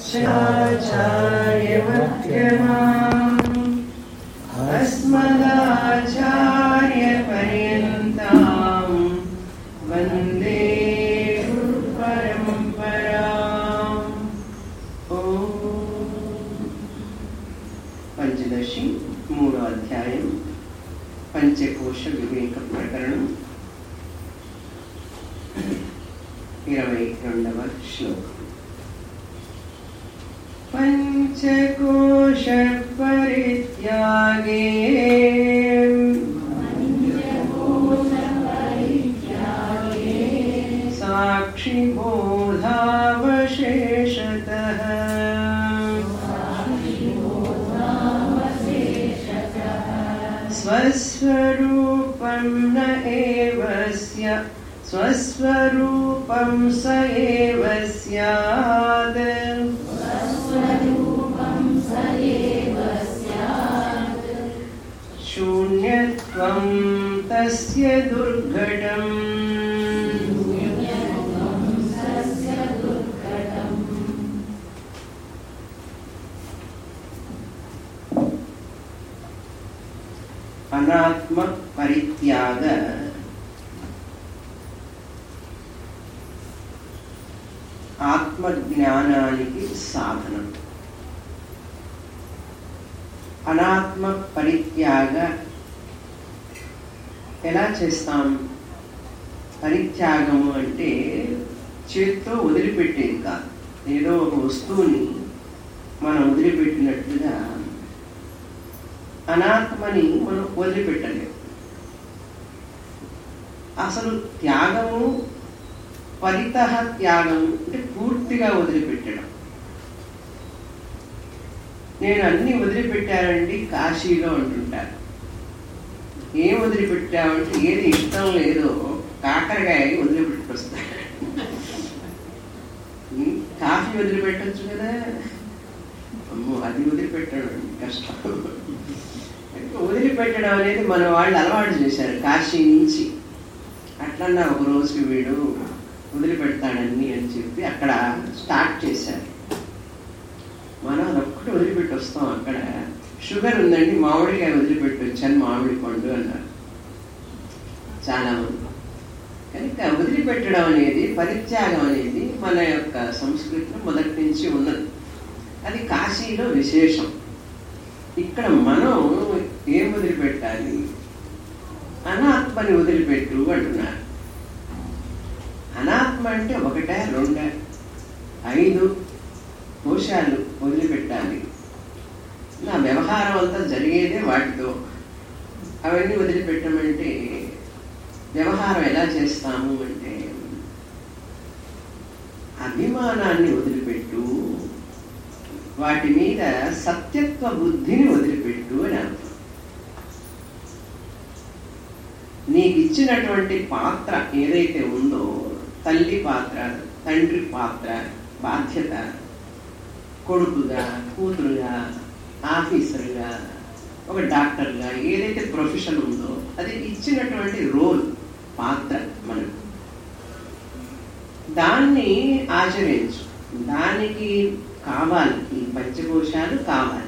अस्मदाचार्यमध्यमाम् अस्मदाचार्यपर्यन्ताम् वन्दे गुरुपरम्पराम् ॐ పంచదశి మూడో అధ్యాయం పంచకోశ వివేక ప్రకరణం ఇరవై రెండవ శ్లోకం పంచకోశ పరిత్యాగే సాక్షిబోధావశేషతः स्वस्वरूपं न एव स्य स्वस्वरूपं स एव स्यात् शून्यत्वं तस्य दुर्घटम् అనాత్మ పరిత్యాగ ఆత్మజ్ఞానానికి సాధనం అనాత్మ పరిత్యాగ ఎలా చేస్తాం పరిత్యాగము అంటే చేత్తో వదిలిపెట్టేది కాదు ఏదో ఒక వస్తువుని మనం వదిలిపెట్టినట్లుగా అనాత్మని మనం వదిలిపెట్టలేము అసలు త్యాగము పరిత త్యాగము అంటే పూర్తిగా వదిలిపెట్టడం నేను అన్ని వదిలిపెట్టానండి కాశీలో అంటుంటారు ఏం వదిలిపెట్టామంటే ఏది ఇష్టం లేదో కాకరకాయ వదిలిపెట్టుకొస్తాడు కాఫీ వదిలిపెట్టచ్చు కదా అమ్మో అది వదిలిపెట్టడం కష్టం వదిలిపెట్టడం అనేది మన వాళ్ళు అలవాటు చేశారు కాశీ నుంచి అట్లన్నా ఒక రోజుకి వీడు వదిలిపెడతాడని అని చెప్పి అక్కడ స్టార్ట్ చేశారు మనం అదొక్కటి వదిలిపెట్టి వస్తాం అక్కడ షుగర్ ఉందండి మామిడికాయ వదిలిపెట్టి వచ్చాను మామిడి పండు అన్నారు చాలా మంది కనుక వదిలిపెట్టడం అనేది పరిత్యాగం అనేది మన యొక్క సంస్కృతిలో మొదటి నుంచి ఉన్నది అది కాశీలో విశేషం ఇక్కడ మనం ఏం వదిలిపెట్టాలి అనాత్మని వదిలిపెట్టు అంటున్నారు అనాత్మ అంటే ఒకటే రెండే ఐదు కోశాలు వదిలిపెట్టాలి నా వ్యవహారం అంతా జరిగేదే వాటితో అవన్నీ వదిలిపెట్టమంటే వ్యవహారం ఎలా చేస్తాము అంటే అభిమానాన్ని వదిలిపెట్టు వాటి మీద సత్యత్వ బుద్ధిని వదిలిపెట్టు అని అర్థం నీకు ఇచ్చినటువంటి పాత్ర ఏదైతే ఉందో తల్లి పాత్ర తండ్రి పాత్ర బాధ్యత కొడుకుగా కూతురుగా ఆఫీసర్గా ఒక డాక్టర్గా ఏదైతే ప్రొఫెషన్ ఉందో అది ఇచ్చినటువంటి రోల్ పాత్ర మనకు దాన్ని ఆచరించు దానికి కావాలి ఈ పంచకోశాలు కావాలి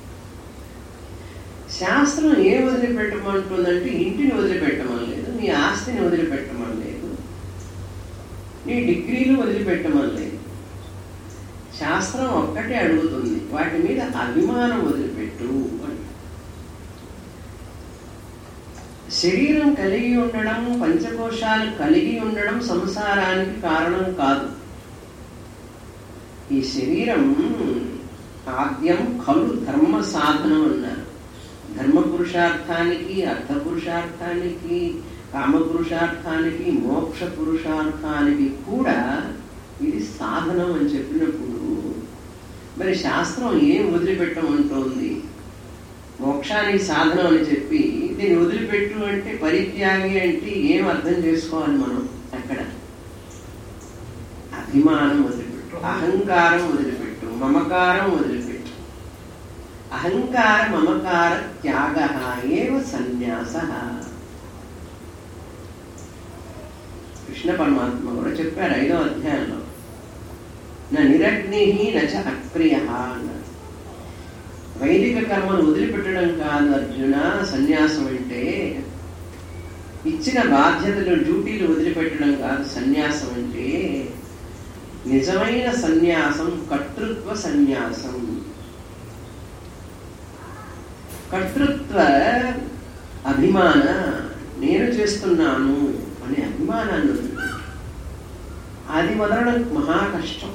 శాస్త్రం ఏ వదిలిపెట్టమంటుందంటే ఇంటిని వదిలిపెట్టమని లేదు నీ ఆస్తిని వదిలిపెట్టమని లేదు నీ డిగ్రీలు వదిలిపెట్టమని లేదు శాస్త్రం ఒక్కటే అడుగుతుంది వాటి మీద అభిమానం వదిలిపెట్టు అని శరీరం కలిగి ఉండడం పంచకోశాలు కలిగి ఉండడం సంసారానికి కారణం కాదు ఈ శరీరం ఆద్యం కలు ధర్మ సాధనం అన్నారు ధర్మ పురుషార్థానికి అర్థ పురుషార్థానికి కామ పురుషార్థానికి మోక్ష పురుషార్థానికి కూడా ఇది సాధనం అని చెప్పినప్పుడు మరి శాస్త్రం ఏం వదిలిపెట్టమంటోంది మోక్షానికి సాధనం అని చెప్పి దీన్ని వదిలిపెట్టు అంటే పరిత్యాగి అంటే ఏం అర్థం చేసుకోవాలి మనం అక్కడ అభిమానం వదిలిపెట్టు అహంకారం వదిలిపెట్టు మమకారం వదిలిపెట్టు అహంకార మమకార త్యాగ ఏవ సన్యాస కృష్ణ పరమాత్మ కూడా చెప్పారు ఐదో అధ్యాయంలో నా నిరగ్ని నచ అక్రియ అన్నారు వైదిక కర్మను వదిలిపెట్టడం కాదు అర్జున సన్యాసం అంటే ఇచ్చిన బాధ్యతలు డ్యూటీలు వదిలిపెట్టడం కాదు సన్యాసం అంటే నిజమైన సన్యాసం కర్తృత్వ సన్యాసం కర్తృత్వ అభిమాన నేను చేస్తున్నాను అనే అభిమానాన్ని వదిలిపెట్టు. అది వదలడం మహా కష్టం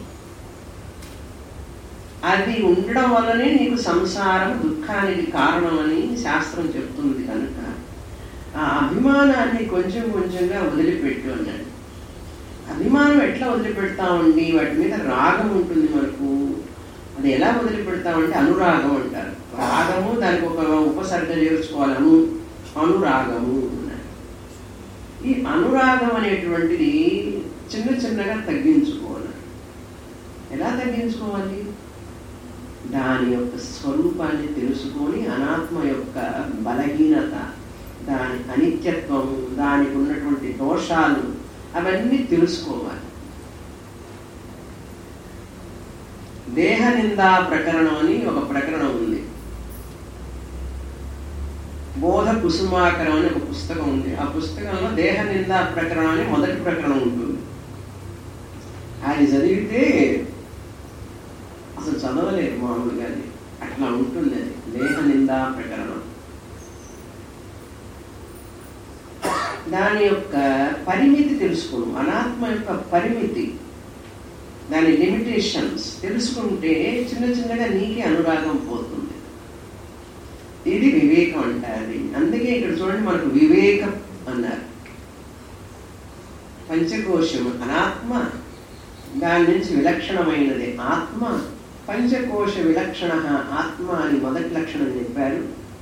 అది ఉండడం వల్లనే నీకు సంసారం దుఃఖానికి కారణమని శాస్త్రం చెప్తుంది కనుక ఆ అభిమానాన్ని కొంచెం కొంచెంగా వదిలిపెట్టు అన్నాడు అభిమానం ఎట్లా వదిలిపెడతామండి వాటి మీద రాగం ఉంటుంది మనకు అది ఎలా వదిలిపెడతామంటే అనురాగం అంటారు రాగము దానికి ఒక ఉపసర్గ చేర్చుకోవాలి అను అనురాగము అన్నారు ఈ అనురాగం అనేటువంటిది చిన్న చిన్నగా తగ్గించుకోవాలి ఎలా తగ్గించుకోవాలి దాని యొక్క స్వరూపాన్ని తెలుసుకొని అనాత్మ యొక్క బలహీనత దాని అనిత్యత్వము దానికి ఉన్నటువంటి దోషాలు అవన్నీ తెలుసుకోవాలి దేహ నిందా ప్రకరణం అని ఒక ప్రకరణం ఉంది బోధ కుసుమాకరం అని ఒక పుస్తకం ఉంది ఆ పుస్తకంలో దేహ నిందా ప్రకరణం అని మొదటి ప్రకరణం ఉంటుంది అది చదివితే అసలు చదవలేరు మామూలుగా అది. అట్లా ఉంటుంది అది దేహ నిందా ప్రకరణం దాని యొక్క పరిమితి తెలుసుకోను అనాత్మ యొక్క పరిమితి దాని లిమిటేషన్స్ తెలుసుకుంటే చిన్న చిన్నగా నీకే అనురాగం పోతుంది ఇది వివేకం అంటారు అందుకే ఇక్కడ చూడండి మనకు వివేకం అన్నారు పంచకోశం అనాత్మ దాని నుంచి విలక్షణమైనది ఆత్మ పంచకోశ విలక్షణ ఆత్మ అని మొదటి లక్షణం చెప్పారు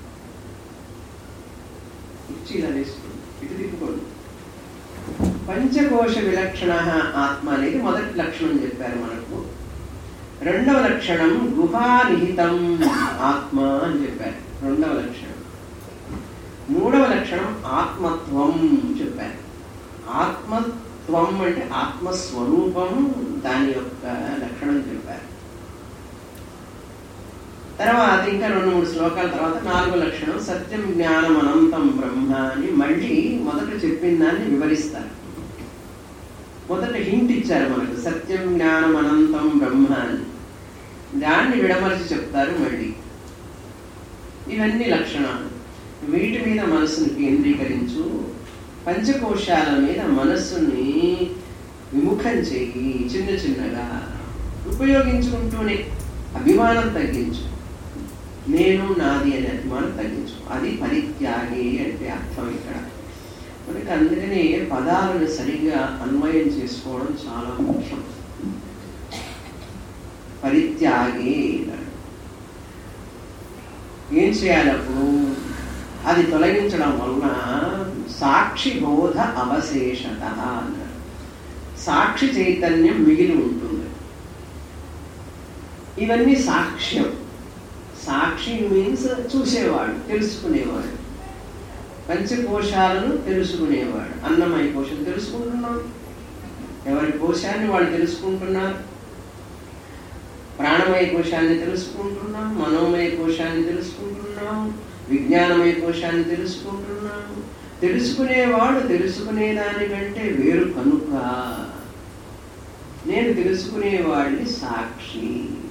ఇచ్చి ఇలా వేసుకోండి ఇటు తిప్పుకోండి పంచకోశ విలక్షణ ఆత్మ అనేది మొదటి లక్షణం చెప్పారు మనకు రెండవ లక్షణం గుహానిహితం ఆత్మ అని చెప్పారు రెండవ లక్షణం మూడవ లక్షణం ఆత్మత్వం చెప్పారు ఆత్మత్వం అంటే ఆత్మస్వరూపం దాని యొక్క లక్షణం చెప్పారు తర్వాత ఇంకా రెండు మూడు శ్లోకాల తర్వాత నాలుగో లక్షణం సత్యం జ్ఞానం అనంతం బ్రహ్మ అని మళ్ళీ మొదట చెప్పిన దాన్ని వివరిస్తారు మొదట హింట్ ఇచ్చారు మనకు సత్యం జ్ఞానం అనంతం బ్రహ్మ అని దాన్ని విడమర్చి చెప్తారు మళ్ళీ ఇవన్నీ లక్షణాలు వీటి మీద మనస్సును కేంద్రీకరించు పంచకోశాల మీద మనస్సుని విముఖం చెయ్యి చిన్న చిన్నగా ఉపయోగించుకుంటూనే అభిమానం తగ్గించు నేను నాది అనే అభిమానం తగ్గించు అది పరిత్యాగి అంటే అర్థం ఇక్కడ మనకి అందుకనే పదాలను సరిగ్గా అన్వయం చేసుకోవడం చాలా ముఖ్యం పరిత్యాగి అన్నాడు. ఏం చేయాలి అప్పుడు అది తొలగించడం వలన సాక్షి బోధ అవశేషత అన్నాడు సాక్షి చైతన్యం మిగిలి ఉంటుంది ఇవన్నీ సాక్ష్యం సాక్షి మీన్స్ చూసేవాడు తెలుసుకునేవాడు పంచకోశాలను తెలుసుకునేవాడు అన్నమయ కోశం తెలుసుకుంటున్నాం ఎవరి కోశాన్ని వాళ్ళు తెలుసుకుంటున్నారు ప్రాణమయ కోశాన్ని తెలుసుకుంటున్నాం మనోమయ కోశాన్ని తెలుసుకుంటున్నాం విజ్ఞానమయ కోశాన్ని తెలుసుకుంటున్నాం తెలుసుకునేవాడు తెలుసుకునే దానికంటే వేరు కనుక నేను తెలుసుకునేవాడిని సాక్షి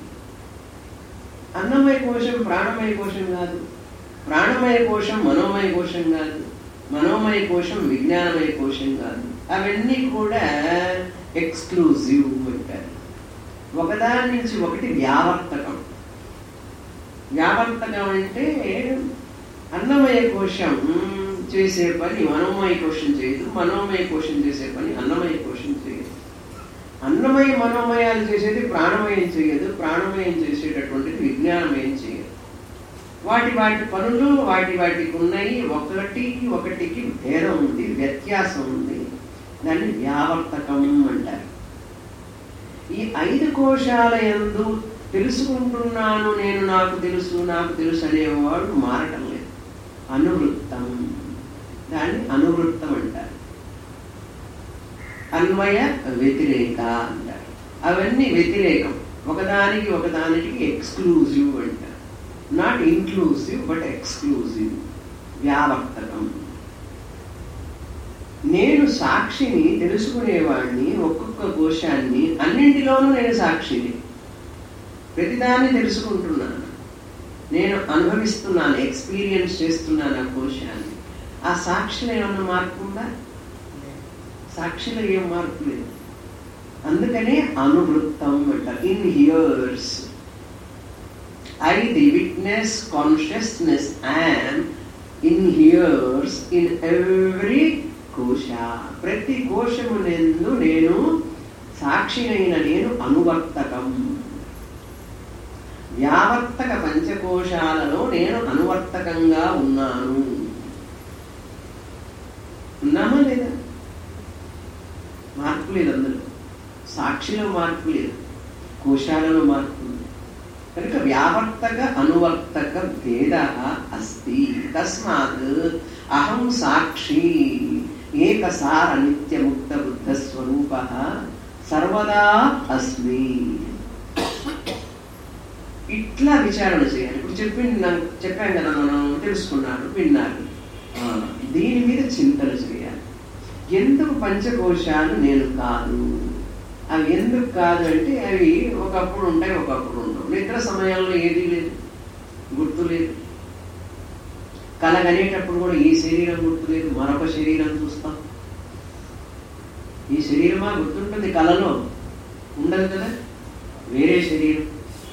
అన్నమయ కోశం ప్రాణమయ కోశం కాదు ప్రాణమయ కోశం మనోమయ కోశం కాదు మనోమయ కోశం విజ్ఞానమయ కోశం కాదు అవన్నీ కూడా ఎక్స్క్లూజివ్ అంటారు ఒకదాని నుంచి ఒకటి వ్యావర్తకం వ్యావర్తకం అంటే అన్నమయ కోశం చేసే పని మనోమయ కోశం చేయదు మనోమయ కోశం చేసే పని అన్నమయ కోశం చేయదు అన్నమయ మనోమయాలు చేసేది ప్రాణమయం చేయదు ప్రాణమయం చేసేటటువంటిది విజ్ఞానమయం చేయదు వాటి వాటి పనులు వాటి వాటికి ఉన్నాయి ఒకటికి ఒకటికి భేదం ఉంది వ్యత్యాసం ఉంది దాన్ని వ్యావర్తకం అంటారు ఈ ఐదు కోశాల యందు తెలుసుకుంటున్నాను నేను నాకు తెలుసు నాకు తెలుసు అనేవాడు మారటం లేదు అనువృత్తం దాన్ని అనువృత్తం అంటారు అన్వయ వ్యతిరేక అంటారు అవన్నీ వ్యతిరేకం ఒకదానికి ఒకదానికి ఎక్స్క్లూజివ్ అంట నాట్ ఇంక్లూజివ్ బట్ ఎక్స్క్లూజివ్ వ్యావర్తకం నేను సాక్షిని తెలుసుకునేవాడిని ఒక్కొక్క కోశాన్ని అన్నింటిలోనూ నేను సాక్షిని ప్రతిదాన్ని తెలుసుకుంటున్నాను నేను అనుభవిస్తున్నాను ఎక్స్పీరియన్స్ చేస్తున్నాను ఆ కోశాన్ని ఆ సాక్షిలో ఏమన్నా మార్పు ఉందా సాక్షిలో ఏం మార్పు లేదు అందుకనే అనువృత్తం అంటారు inheres I the witness consciousness am inheres in every కోశ ప్రతి కోశమునందు నేను సాక్షినైన నేను అనువర్తకం వ్యావర్తక పంచకోశాలలో నేను అనువర్తకంగా ఉన్నాను ఉన్నామా లేదా మార్పు లేదు అందులో సాక్షిలో మార్పు లేదు కోశాలలో మార్పు ఉంది కనుక వ్యావర్తక అనువర్తక భేద అస్తి తస్మాత్ అహం సాక్షి ఏకసార నిత్యముక్త బుద్ధ స్వరూప సర్వదా అస్మి ఇట్లా విచారణ చేయాలి ఇప్పుడు చెప్పింది నాకు చెప్పాం కదా మనం తెలుసుకున్నారు విన్నారు ఆ, దీని మీద చింతన చేయాలి ఎందుకు పంచకోశాలు నేను కాదు అవి ఎందుకు కాదు అంటే అవి ఒకప్పుడు ఉంటాయి ఒకప్పుడు ఉండవు నిద్ర సమయంలో ఏదీ లేదు గుర్తు లేదు కలగనేటప్పుడు కూడా ఈ శరీరం గుర్తు లేదు మరొక శరీరం చూస్తాం ఈ శరీరమా గుర్తుంటుంది కలలో ఉండదు కదా వేరే శరీరం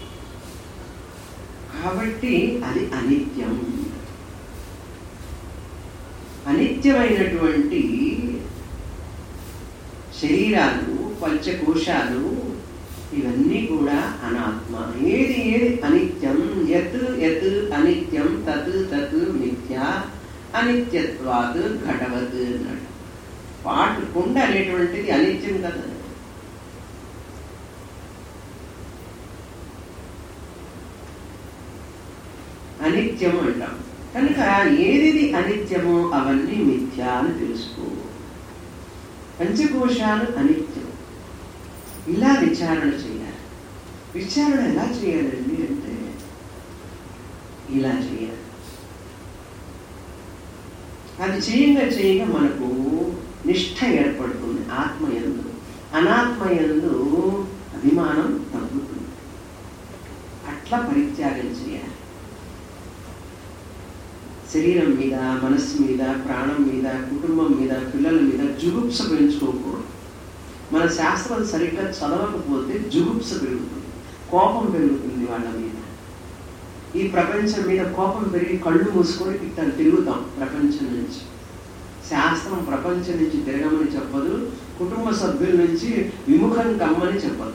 కాబట్టి అది అనిత్యం అనిత్యమైనటువంటి శరీరాలు పంచకోశాలు ఇవన్నీ కూడా అనాత్మ ఏది ఏది అనిత్యం యత్ యత్ అనిత్యం తత్ తత్ మిథ్య అనిత్యత్వాత్ ఘటవత్ అన్నాడు పాటు కుండ అనేటువంటిది అనిత్యం కదా అనిత్యం అంటాం కనుక ఏది అనిత్యమో అవన్నీ మిథ్య అని తెలుసుకో పంచకోశాలు అనిత్యం ఇలా విచారణ చేయాలి విచారణ ఎలా చేయాలండి అంటే ఇలా చేయాలి అది చేయంగా చేయంగా మనకు నిష్ఠ ఏర్పడుతుంది ఆత్మ ఎందు అనాత్మ ఎందు అభిమానం తగ్గుతుంది అట్లా పరిత్యాగం చేయాలి శరీరం మీద మనస్సు మీద ప్రాణం మీద కుటుంబం మీద పిల్లల మీద జుగుప్స పెంచుకోకూడదు మన శాస్త్రం సరిగ్గా చదవకపోతే జుగుప్స పెరుగుతుంది కోపం పెరుగుతుంది వాళ్ళ మీద ఈ ప్రపంచం మీద కోపం పెరిగి కళ్ళు మూసుకొని ఇట్లా తిరుగుతాం ప్రపంచం నుంచి శాస్త్రం ప్రపంచం నుంచి తిరగమని చెప్పదు కుటుంబ సభ్యుల నుంచి విముఖం కమ్మని చెప్పదు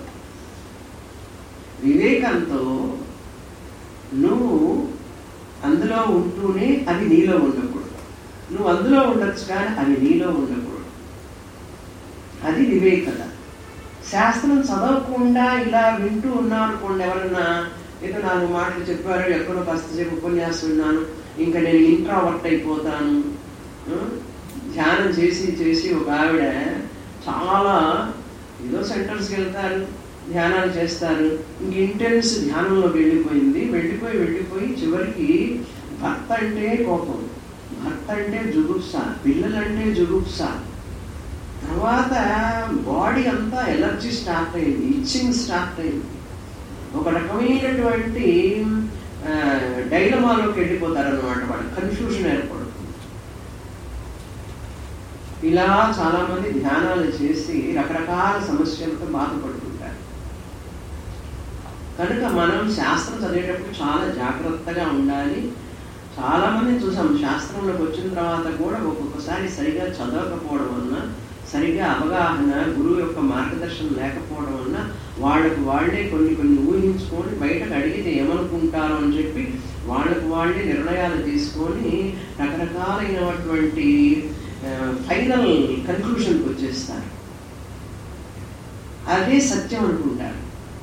వివేకంతో నువ్వు అందులో ఉంటూనే అది నీలో ఉండకూడదు నువ్వు అందులో ఉండొచ్చు కానీ అది నీలో ఉండకూడదు అది వివేకత శాస్త్రం చదవకుండా ఇలా వింటూ ఉన్నాను అనుకోండి ఎవరన్నా ఏదో నాలుగు మాటలు చెప్పారు ఎక్కడో కాస్త సేపు ఉపన్యాసం విన్నాను ఇంకా నేను ఇంట్రావర్ట్ అయిపోతాను ఆ? ధ్యానం చేసి చేసి ఒక ఆవిడ చాలా ఏదో సెంటర్స్కి వెళ్తారు ధ్యానాలు చేస్తారు ఇంక ఇంటెన్స్ ధ్యానంలో వెళ్ళిపోయింది వెళ్ళిపోయి వెళ్ళిపోయి చివరికి భర్త అంటే కోపం భర్త అంటే జుగుప్స పిల్లలంటే జుగుప్స తర్వాత బాడీ అంతా ఎలర్జీ స్టార్ట్ అయింది ఇచ్చింగ్ స్టార్ట్ అయింది ఒక రకమైనటువంటి డైలమాలోకి వెళ్ళిపోతారు అనమాట వాళ్ళు కన్ఫ్యూజన్ ఏర్పడుతుంది ఇలా చాలా మంది ధ్యానాలు చేసి రకరకాల సమస్యలతో బాధపడుతుంటారు కనుక మనం శాస్త్రం చదివేటప్పుడు చాలా జాగ్రత్తగా ఉండాలి చాలా మంది చూసాం శాస్త్రంలోకి వచ్చిన తర్వాత కూడా ఒక్కొక్కసారి సరిగా చదవకపోవడం వలన సరిగా అవగాహన గురువు యొక్క మార్గదర్శనం లేకపోవడం వలన వాళ్ళకు వాళ్ళే కొన్ని కొన్ని ఊహించుకొని బయటకు అడిగితే ఏమనుకుంటారు అని చెప్పి వాళ్ళకు వాళ్ళే నిర్ణయాలు తీసుకొని రకరకాలైనటువంటి ఫైనల్ కన్క్లూషన్కి వచ్చేస్తారు అదే సత్యం అనుకుంటారు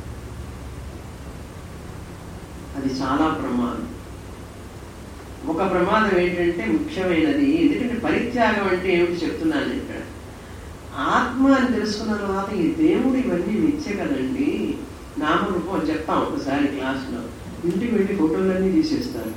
అది చాలా ప్రమాదం ఒక ప్రమాదం ఏంటంటే ముఖ్యమైనది ఎందుకంటే పరిత్యాగం అంటే ఏమిటి చెప్తున్నాను ఇక్కడ ఆత్మ అని తెలుసుకున్న తర్వాత ఈ దేవుడు ఇవన్నీ మిథ్య కదండి నామరూపం అని చెప్తాం ఒకసారి క్లాస్లో ఇంటికి వెళ్ళి ఫోటోలన్నీ తీసేస్తారు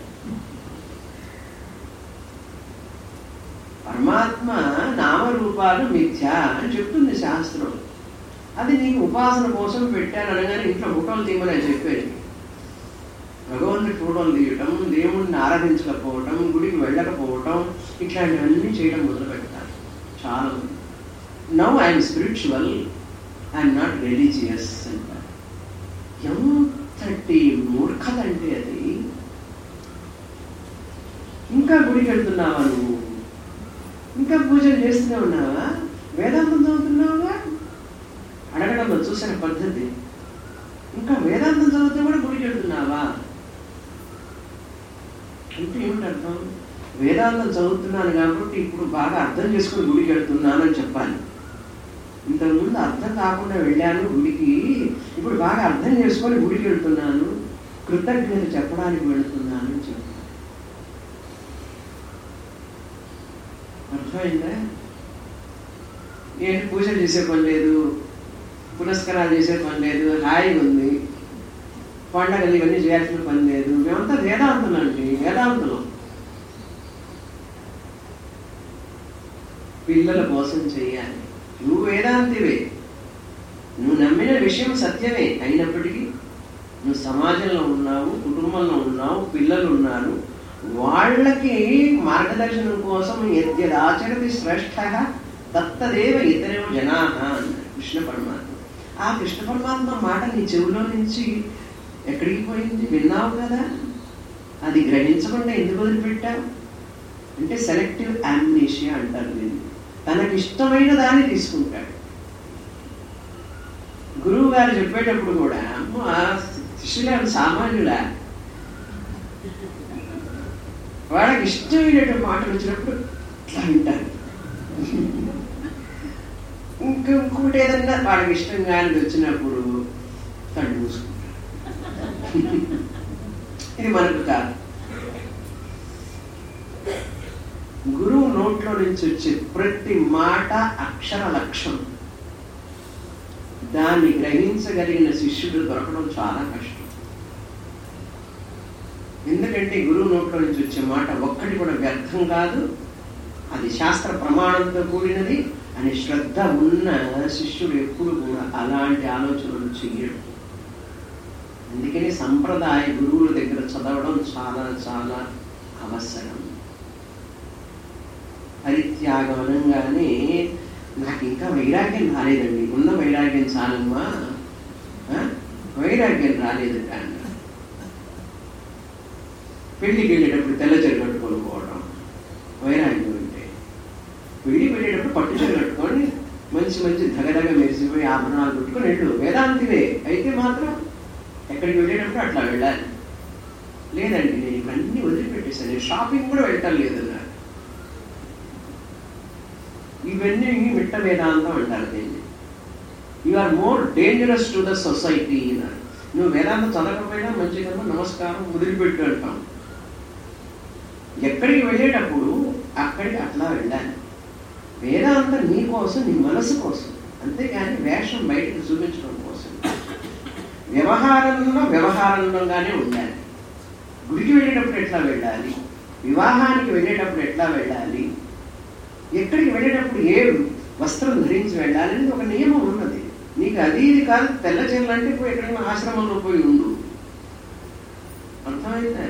పరమాత్మ నామరూపాలు మిథ్య అని చెప్తుంది శాస్త్రం అది నీకు ఉపాసన కోసం పెట్టాను అనగానే ఇంట్లో ఫోటోలు తీయమని చెప్పేది భగవంతుడి ఫోటోలు తీయటం దేవుణ్ణి ఆరాధించకపోవటం గుడికి వెళ్ళకపోవటం ఇట్లాంటివన్నీ చేయడం మొదలు పెడతారు చాలా మంది now I'm spiritual I'm not religious అంటారు ఎంతటి మూర్ఖత అంటే అది ఇంకా గుడికి వెళ్తున్నావా నువ్వు ఇంకా పూజలు చేస్తూనే ఉన్నావా వేదాంతం చదువుతున్నావా అడగడంలో చూసిన పద్ధతి ఇంకా వేదాంతం చదివితే కూడా గుడికి వెళ్తున్నావా అంటే ఏమిటి అర్థం వేదాంతం చదువుతున్నాను కాబట్టి ఇప్పుడు బాగా అర్థం చేసుకుని గుడికి వెళ్తున్నానని చెప్పాలి ఇంతకుముందు అర్థం కాకుండా వెళ్ళాను గుడికి ఇప్పుడు బాగా అర్థం చేసుకొని గుడికి వెళ్తున్నాను కృతజ్ఞత చెప్పడానికి వెళుతున్నాను అని చెప్పాలి అర్థమైందా ఏంటి పూజలు చేసే పని లేదు పురస్కారాలు చేసే పని లేదు హాయిగా ఉంది పండగలు ఇవన్నీ చేయాల్సిన పని లేదు మేమంతా వేదాంతులు అండి వేదాంతులు పిల్లల కోసం చేయాలి నువ్వు వేదాంతివే నువ్వు నమ్మిన విషయం సత్యమే అయినప్పటికీ నువ్వు సమాజంలో ఉన్నావు కుటుంబంలో ఉన్నావు పిల్లలు ఉన్నారు వాళ్ళకి మార్గదర్శనం కోసం యద్యదాచరతి శ్రేష్ఠ తత్తదేవ ఇతరేవ జనా అన్నారు కృష్ణ పరమాత్మ ఆ కృష్ణ పరమాత్మ మాట నీ చెవిలో నుంచి ఎక్కడికి పోయింది విన్నావు కదా అది గ్రహించకుండా ఎందుకు వదిలిపెట్టావు అంటే సెలెక్టివ్ యామ్నేషియా అంటారు దీన్ని తనకి ఇష్టమైన దాన్ని తీసుకుంటాడు గురువు గారు చెప్పేటప్పుడు కూడా అమ్మ శిష్యులు సామాన్యుడా వాళ్ళకి ఇష్టమైనటువంటి మాటలు వచ్చినప్పుడు ఇట్లా వింటారు ఇంకా ఇంకోటి ఏదన్నా వాళ్ళకి ఇష్టం కానిది వచ్చినప్పుడు కళ్ళు మూసుకుంటారు ఇది మనకు కాదు గురువు నోట్లో నుంచి వచ్చే ప్రతి మాట అక్షర లక్ష్యం దాన్ని గ్రహించగలిగిన శిష్యుడు దొరకడం చాలా కష్టం ఎందుకంటే గురువు నోట్లో నుంచి వచ్చే మాట ఒక్కటి కూడా వ్యర్థం కాదు అది శాస్త్ర ప్రమాణంతో కూడినది అని శ్రద్ధ ఉన్న శిష్యుడు ఎప్పుడు కూడా అలాంటి ఆలోచనలు చెయ్యడు అందుకని సంప్రదాయ గురువుల దగ్గర చదవడం చాలా చాలా అవసరం పరిత్యాగం అనగానే నాకు ఇంకా వైరాగ్యం రాలేదండి ఉన్న వైరాగ్యం చాలమ్మా ఆ? వైరాగ్యం రాలేదు అంట పెళ్లికి వెళ్ళేటప్పుడు తెల్ల చీర కట్టుకొని పోవడం వైరాగ్యం అంటే పెళ్లి వెళ్ళేటప్పుడు పట్టు చీర కట్టుకొని మంచి మంచి ధగధగ మెరిసిపోయి ఆభరణాలు పెట్టుకొని వెళ్ళు వేదాంతివే అయితే మాత్రం ఎక్కడికి వెళ్ళేటప్పుడు అట్లా వెళ్ళాలి లేదండి నేను ఇక్కడ అన్ని వదిలిపెట్టేశాను నేను షాపింగ్ కూడా వెళ్ళటం లేదన్నారు ఇవన్నీ మిట్ట వేదాంతం అంటారు దీన్ని you are more dangerous to the society అన్నారు నువ్వు వేదాంతం చదవకపోయినా మంచిగా నమస్కారం వదిలిపెట్టు అంటాం ఎక్కడికి వెళ్ళేటప్పుడు అక్కడికి అట్లా వెళ్ళాలి వేదాంతం నీ కోసం నీ మనసు కోసం అంతేగాని వేషం బయటకు చూపించడం కోసం వ్యవహారంలో వ్యవహారంలోగానే ఉండాలి గుడికి వెళ్ళేటప్పుడు ఎట్లా వెళ్ళాలి వివాహానికి వెళ్ళేటప్పుడు ఎట్లా వెళ్ళాలి ఎక్కడికి వెళ్ళేటప్పుడు ఏ వస్త్రం ధరించి వెళ్ళాలి అనేది ఒక నియమం ఉన్నది నీకు అది ఇది కాదు తెల్ల చీరలు అంటే పోయి ఎక్కడైనా ఆశ్రమంలో పోయి ఉండు అర్థమైందా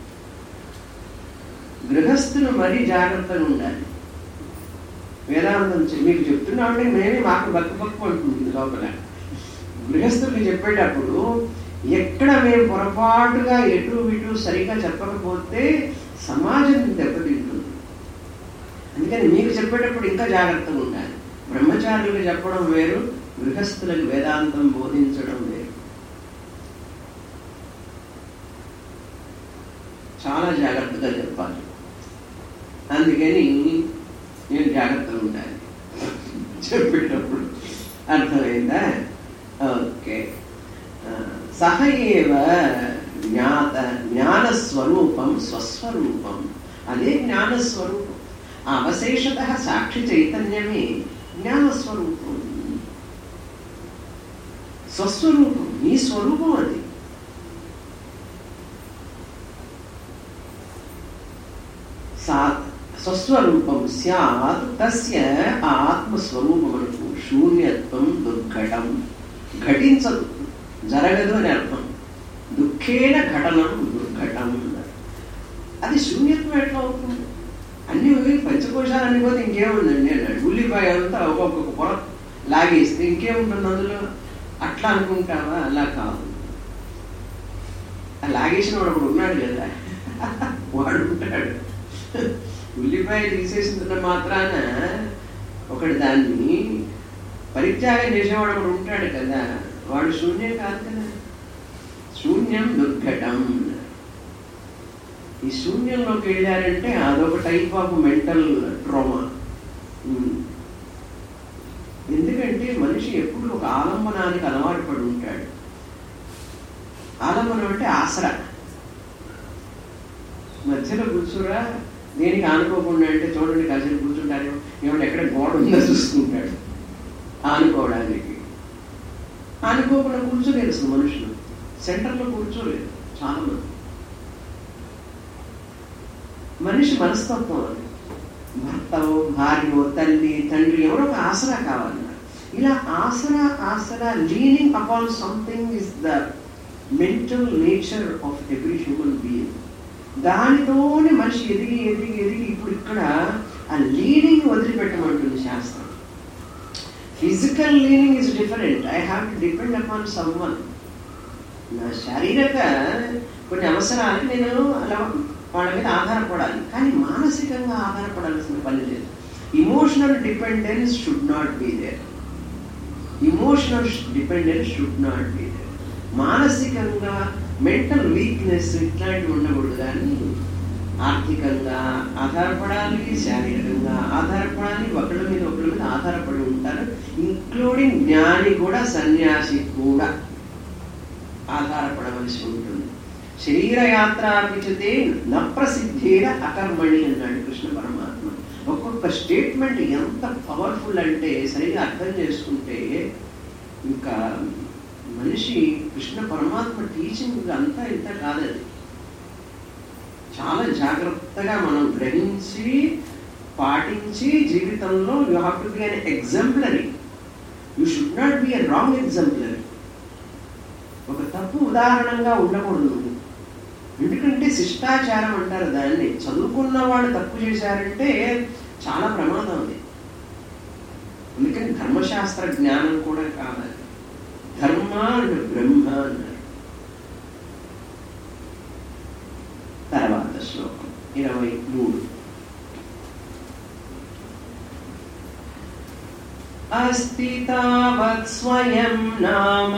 గృహస్థులు మరీ జాగ్రత్తగా ఉండాలి వేదాంతం చె- మీకు చెప్తున్నామంటే మేమే మాకు బక్కు బక్కు అంటుంది లోపల గృహస్థులు చెప్పేటప్పుడు ఎక్కడ మేము పొరపాటుగా ఎటు ఇటు సరిగా చెప్పకపోతే సమాజం దెబ్బతింటుంది అందుకని మీకు చెప్పేటప్పుడు ఇంకా జాగ్రత్తగా ఉండాలి బ్రహ్మచారులకు చెప్పడం వేరు గృహస్థులకు వేదాంతం బోధించడం వేరు చాలా జాగ్రత్తగా చెప్పాలి అందుకని నేను జాగ్రత్తగా ఉండాలి చెప్పేటప్పుడు అర్థమైందా ఓకే ఆ, సహ ఏవ జ్ఞాత జ్ఞానస్వరూపం స్వస్వరూపం అదే జ్ఞానస్వరూపం ఆ అవశేషత సాక్షి చైతన్యమే జ్ఞానస్వరూపం స్వస్వరూపం నీ స్వరూపం అది సా స్వస్వరూపం స్యాత్ తస్య ఆ ఆత్మస్వరూపమునకు శూన్యత్వం దుర్ఘటం ఘటించదు జరగదు అని అర్థం దుఃఖేన ఘటనం దుర్ఘటం అది శూన్యత్వం ఎట్లా అవుతుంది అన్ని పంచకోశాలన్నీ పోతే ఇంకేముందండి అన్నాడు ఉల్లిపాయ అంతా ఒక్కొక్క పొర లాగేస్తే ఇంకేముంటుంది అందులో అట్లా అనుకుంటావా అలా కాదు ఆ లాగేసిన వాడు ఒకడు ఉన్నాడు కదా వాడు ఉంటాడు ఉల్లిపాయ తీసేసిన మాత్రాన ఒకటి దాన్ని పరిత్యాగం చేసేవాడు ఒకడు ఉంటాడు కదా వాడు శూన్యం కాదు కదా శూన్యం దుర్ఘటం ఈ శూన్యంలోకి వెళ్ళారంటే అదొక టైప్ ఆఫ్ మెంటల్ ట్రోమా ఎందుకంటే మనిషి ఎప్పుడు ఒక ఆలంబనానికి అలవాటు పడి ఉంటాడు ఆలంబనం అంటే ఆసరా మధ్యలో కూర్చురా దేనికి ఆనుకోకుండా అంటే చూడండి కాసేపు కూర్చుంటారు ఏమంటే ఎక్కడ గోడ ఉందో చూసుకుంటాడు ఆనుకోవడానికి ఆనుకోకుండా కూర్చోలేదు అసలు మనుషులు సెంటర్లో కూర్చోలేదు చాలా మంది మనిషి మనస్తత్వం అది భర్తవో భార్యో తల్లి తండ్రి ఎవరో ఒక ఆసరా కావాలన్నారు ఇలా ఆసరా ఆసరా leaning upon something is the mental nature of every human being దానితోనే మనిషి ఎదిగి ఎదిగి ఎదిగి ఇప్పుడు ఇక్కడ ఆ లీనింగ్ వదిలిపెట్టమంటుంది శాస్త్రం physical leaning is different I have to depend upon someone నా శారీరక కొన్ని అవసరాలు నేను అలా వాళ్ళ మీద ఆధారపడాలి కానీ మానసికంగా ఆధారపడాల్సిన పని లేదు emotional dependence should not be there emotional dependence should not be there మానసికంగా మెంటల్ వీక్నెస్ ఇట్లాంటివి ఉండకూడదు కానీ ఆర్థికంగా ఆధారపడాలి శారీరకంగా ఆధారపడాలి ఒకళ్ళ మీద ఒకళ్ళ మీద ఆధారపడి ఉంటారు ఇంక్లూడింగ్ జ్ఞాని కూడా సన్యాసి కూడా ఆధారపడవలసి ఉంటుంది శరీర యాత్రాపిచితే న ప్రసిద్ధేర అకర్మణి అన్నాడు కృష్ణ పరమాత్మ ఒక్కొక్క స్టేట్మెంట్ ఎంత పవర్ఫుల్ అంటే సరిగా అర్థం చేసుకుంటే ఇంకా మనిషి కృష్ణ పరమాత్మ టీచింగ్ అంతా ఇంత కాదది చాలా జాగ్రత్తగా మనం గ్రహించి పాటించి జీవితంలో you have to be an exemplary you should not be a wrong exemplary ఒక తప్పు ఉదాహరణంగా ఉండకూడదు నువ్వు ఎందుకంటే శిష్టాచారం అంటారు దాన్ని చదువుకున్న వాడు తప్పు చేశారంటే చాలా ప్రమాదం అది అందుకని ధర్మశాస్త్ర జ్ఞానం కూడా కావాలి ధర్మ అండ్ బ్రహ్మ అన్నారు తర్వాత శ్లోకం ఇరవై మూడు अस्ति तावत् स्वयं नाम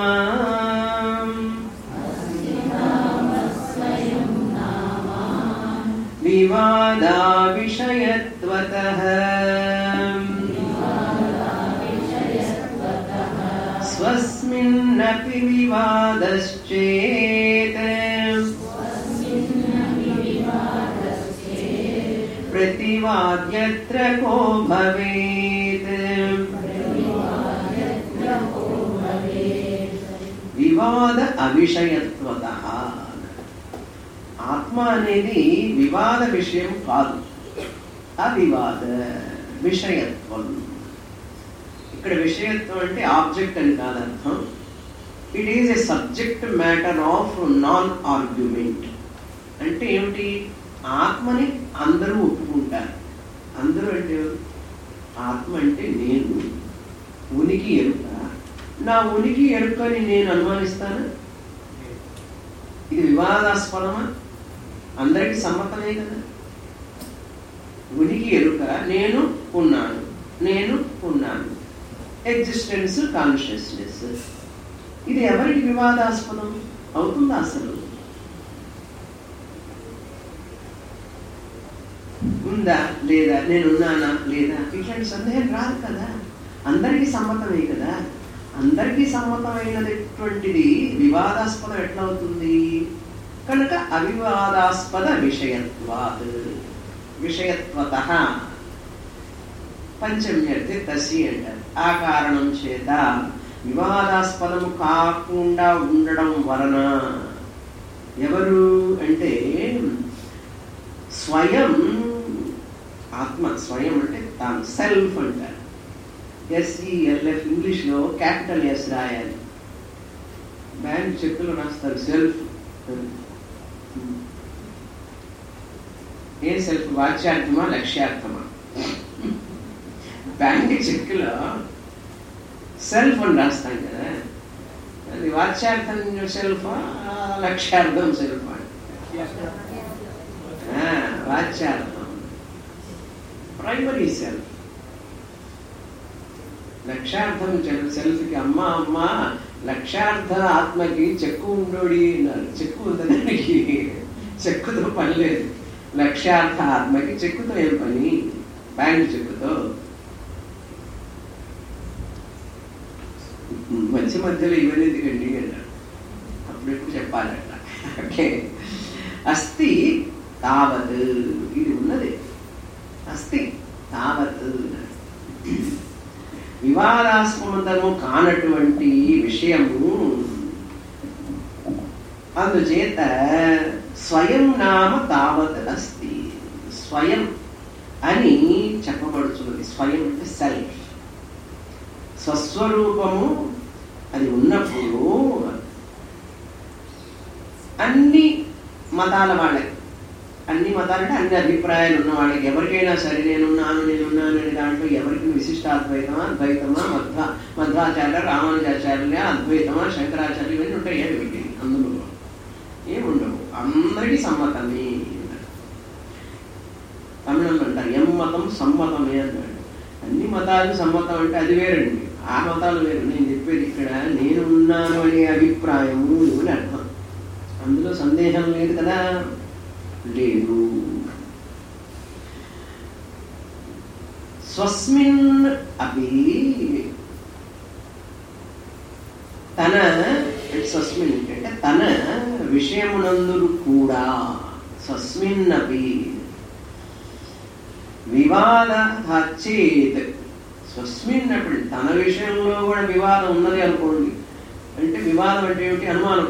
विवादाविषयत्वतः स्वस्मिन्नपि विवादश्चेत् प्रतिवाद्यत्र को भवेत् వివాద అవిషయత్వత ఆత్మ అనేది వివాద విషయం కాదు అవివాద విషయత్వం ఇక్కడ విషయత్వం అంటే ఆబ్జెక్ట్ అని కాదు అర్థం it is a subject matter of non argument అంటే ఏమిటి ఆత్మని అందరూ ఒప్పుకుంటారు అందరూ అంటే ఎవరు? ఆత్మ అంటే నేను ఉనికి ఎరుక నా ఉనికి ఎరుకని నేను అనుమానిస్తాను ఇది వివాదాస్పదమా అందరికీ సమ్మతమే కదా ఉనికి ఎరుక నేను ఉన్నాను నేను ఉన్నాను ఎగ్జిస్టెన్స్ కాన్షియస్నెస్ ఇది ఎవరికి వివాదాస్పదం అవుతుందా అసలు ఉందా లేదా నేనున్నానా లేదా ఇట్లాంటి సందేహం రాదు కదా అందరికీ సమ్మతమే కదా అందరికీ సమ్మతమైనటువంటిది వివాదాస్పదం ఎట్లా అవుతుంది కనుక అవివాదాస్పద విషయత్వాత్ విషయత్వత పంచమ్యర్థి తసి అంటారు ఆ కారణం చేత వివాదాస్పదము కాకుండా ఉండడం వలన ఎవరు అంటే స్వయం ఆత్మ స్వయం అంటే తాను సెల్ఫ్ అంటారు ఎస్ఈఎల్ఎఫ్ ఇంగ్లీష్లో క్యాపిటల్ ఎస్ రాయాలి బ్యాంక్ చెక్కులు రాస్తారు సెల్ఫ్ ఏ సెల్ఫ్ వాచ్యార్థమా లక్ష్యార్థమా బ్యాంక్ చెక్కులో సెల్ఫ్ అని రాస్తాం కదా అది వాచ్యార్థం సెల్ఫ్ లక్ష్యార్థం సెల్ఫ్ వాచ్యార్థం ప్రైమరీ సెల్ఫ్ లక్ష్యార్థం సెల్ఫ్కి అమ్మ అమ్మ లక్ష్యార్థ ఆత్మకి చెక్కు ఉండోడి అన్నారు చెక్కు ఉందని చెక్కుతో పని లేదు లక్ష్యార్థ ఆత్మకి చెక్కుతో ఏం పని బ్యాంక్ చెక్కుతో మధ్య మధ్యలో ఇవన్నీ ఎందుకండి అన్నాడు అప్పుడెప్పుడు చెప్పాలట ఓకే అస్థి తావత్ ఇది ఉన్నది అస్థి తావత్ వివాదాస్పదము కానటువంటి విషయము అందుచేత స్వయం నామ తావత్ అస్తి స్వయం అని చెప్పబడుతున్నది స్వయం అంటే సెల్ఫ్ స్వస్వరూపము అది ఉన్నప్పుడు అన్ని మతాల వాళ్ళకి అన్ని మతాలంటే అన్ని అభిప్రాయాలు ఉన్న వాళ్ళకి ఎవరికైనా సరే నేనున్నాను నేనున్నాను అనే దాంట్లో ఎవరికి విశిష్టాద్వైతమా ద్వైతమా మధ్వ మధ్వాచార్య రామానుజాచార్య అద్వైతమా శంకరాచార్య ఇవన్నీ ఉంటాయి ఏమిటి అందులో ఏముండవు అందరికీ సమ్మతమే తమిళంలో అంటారు ఎం మతం సమ్మతమే అన్నాడు అన్ని మతాలు సమ్మతం అంటే అది వేరండి ఆ మతాలు వేరు నేను చెప్పేది ఇక్కడ నేను ఉన్నాను అనే అభిప్రాయము అని అర్థం అందులో సందేహం లేదు కదా లేదు స్వస్మిన్ అపి తన స్వస్మిన్ అంటే తన విషయమునందురు కూడా స్వస్మిన్ అపి వివాద చేత్ స్వస్మిన్ అప్పుడు తన విషయంలో కూడా వివాదం ఉన్నది అనుకోండి అంటే వివాదం అంటే ఏమిటి అనుమానం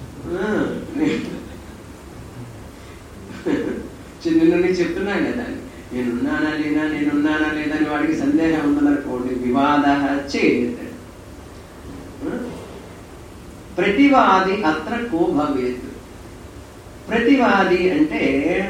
నిన్న నేను చెప్తున్నాను కదా నేనున్నానా లేదా నేనున్నానా లేదా అని వాడికి సందేహం ఉందనుకోండి వివాద చేత్ ప్రతివాది అత్ర కో భవేత్ ప్రతివాది అంటే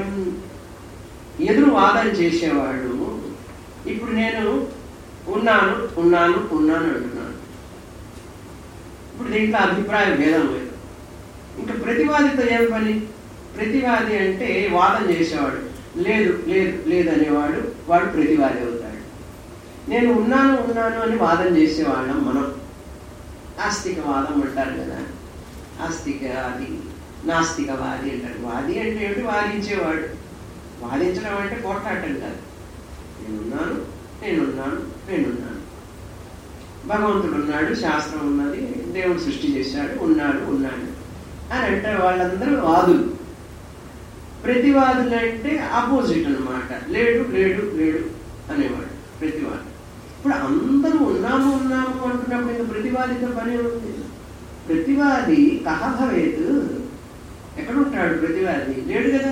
ఎదురు వాదన చేసేవాడు ఇప్పుడు నేను ఉన్నాను ఉన్నాను ఉన్నాను అంటున్నాను ఇప్పుడు దీంట్లో అభిప్రాయం భేదం లేదు ఇంకా ప్రతివాదితో ఏం పని ప్రతివాది అంటే వాదన చేసేవాడు లేదు లేదు లేదు అనేవాడు వాడు ప్రతివాది అవుతాడు నేను ఉన్నాను ఉన్నాను అని వాదన చేసేవాళ్ళం మనం ఆస్తికవాదం అంటారు కదా ఆస్తికవాది నాస్తికవాది అంటారు వాది అంటే ఏమిటి వాదించేవాడు వాదించడం అంటే పోట్లాటం కాదు నేనున్నాను నేనున్నాను నేనున్నాను భగవంతుడు ఉన్నాడు శాస్త్రం ఉన్నది దేవుడు సృష్టి చేశాడు ఉన్నాడు ఉన్నాడు అని అంటారు వాళ్ళందరూ వాదులు ప్రతివాదులు అంటే ఆపోజిట్ అనమాట లేడు లేడు లేడు అనేవాడు ప్రతివాది ఇప్పుడు అందరూ ఉన్నాము ఉన్నాము అంటున్నప్పుడు ఇంకా ప్రతివాదితో పని ఉంది ప్రతివాది కహ భవేత్ ఎక్కడ ఉంటాడు ప్రతివాది లేడు కదా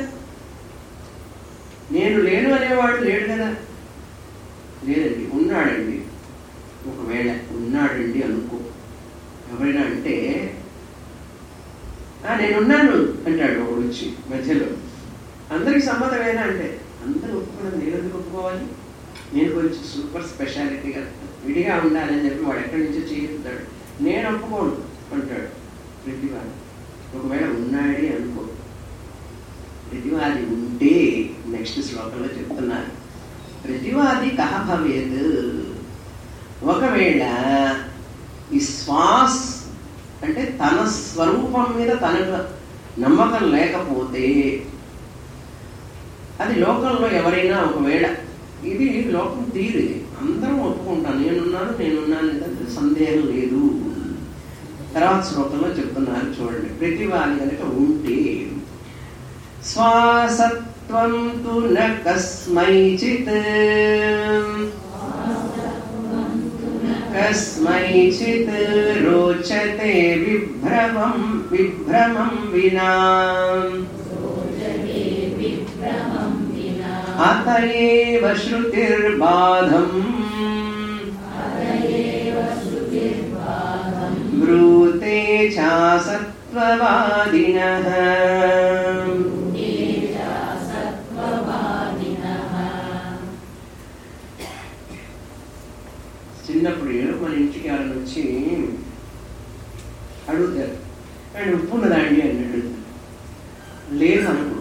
నేను లేను అనేవాడు లేడు కదా లేదండి ఉన్నాడండి ఒకవేళ ఉన్నాడండి అనుకో ఎవరైనా అంటే నేనున్నాను అంటాడు ఒకడు వచ్చి మధ్యలో అందరికి సమ్మతమేనా అంటే అందరూ ఒప్పుకోవడం నేను ఎందుకు ఒప్పుకోవాలి నేను కొంచెం సూపర్ స్పెషాలిటీగా విడిగా ఉండాలని చెప్పి వాడు ఎక్కడి నుంచో చేయిస్తాడు నేను ఒప్పుకోను అంటాడు ప్రతివాది ఒకవేళ ఉన్నాడే అనుకో ప్రతివాది ఉంటే నెక్స్ట్ శ్లోకంలో చెప్తున్నారు ప్రతివాది కహ భవేత్ ఒకవేళ ఈ శ్వాస్ అంటే తన స్వరూపం మీద తనకు నమ్మకం లేకపోతే అది లోకంలో ఎవరైనా ఒకవేళ ఇది లోకం తీరు అందరం ఒప్పుకుంటాను నేనున్నాను నేనున్నాను అంటే సందేహం లేదు తర్వాత శ్లోకంలో చెప్తున్నారు చూడండి ప్రతి వారి కనుక ఉంటే శ్వాసత్వం తు న కస్మైచిత్ कस्मैचित् रोचते विभ्रमं विभ्रमं विना अत एव श्रुतिर्बाधम् ब्रूते चासत्त्ववादिनः చిన్నప్పుడు మన ఇంటికి ఎవరైనా వచ్చి అడుగుతారు అండ్ ఉప్పు ఉన్నదా అండి అని అడుగుతారు లేదు అనకూడదు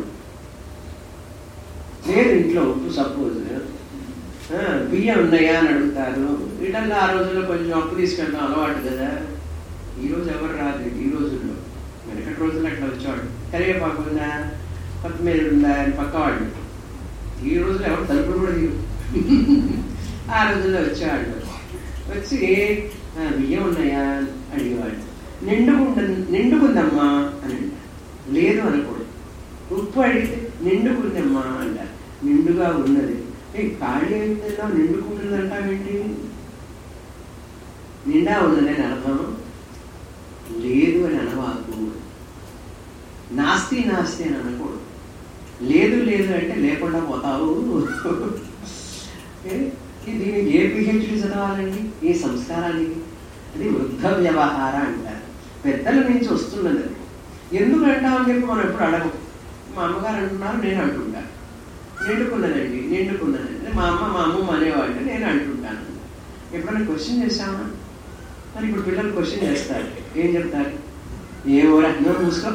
లేదు ఇంట్లో ఉప్పు సపోజ్ బియ్యం ఉన్నాయా అని అడుగుతారు వీటల్లో ఆ రోజుల్లో కొంచెం అప్పు తీసుకెళ్ళడం అలవాటు కదా ఈ రోజు ఎవరు రాదు ఈ రోజుల్లో వెనకటి రోజుల్లో అట్లా వచ్చేవాడు కరివేపాకు ఉందా కొత్తిమీర ఉందా అని పక్కవాళ్ళు ఈ రోజుల్లో ఎవరు తలుపులు కూడా తీరు ఆ రోజుల్లో వచ్చేవాళ్ళు వచ్చి "ఆ, బియ్యం ఉన్నాయా అని అడిగేవాడు నిండుకుండ నిండుకుందమ్మా అని అంటారు లేదు అనకూడదు ఉప్పు అడిగితే నిండుకుందమ్మా అంటారు నిండుగా ఉన్నది ఏ ఖాళీ అయిందన్నా నిండుకుంటుంది అంటావేంటి నిండా ఉన్నది అని అర్థం లేదు అని అనవాకు నాస్తి నాస్తి అని అనకూడదు లేదు లేదు అంటే లేకుండా పోతావు ఏ? ఈ దీనికి ఏ పిహెచ్డి చదవాలండి ఈ సంస్కారానికి అది వృద్ధ వ్యవహార అంటారు పెద్దల నుంచి వస్తున్నది అది ఎందుకు అంటామని చెప్పి మనం ఎప్పుడు అడగం మా అమ్మగారు అంటున్నారు నేను అంటుంటాను నిండుకున్నదండి నిండుకున్నదండి మా అమ్మ మా అమ్మమ్మ అనేవాళ్ళు నేను అంటుంటాను ఎప్పుడైనా క్వశ్చన్ చేశామా మరి ఇప్పుడు పిల్లలు క్వశ్చన్ చేస్తారు ఏం చెప్తారు ఏమో రత్నం మూసుకో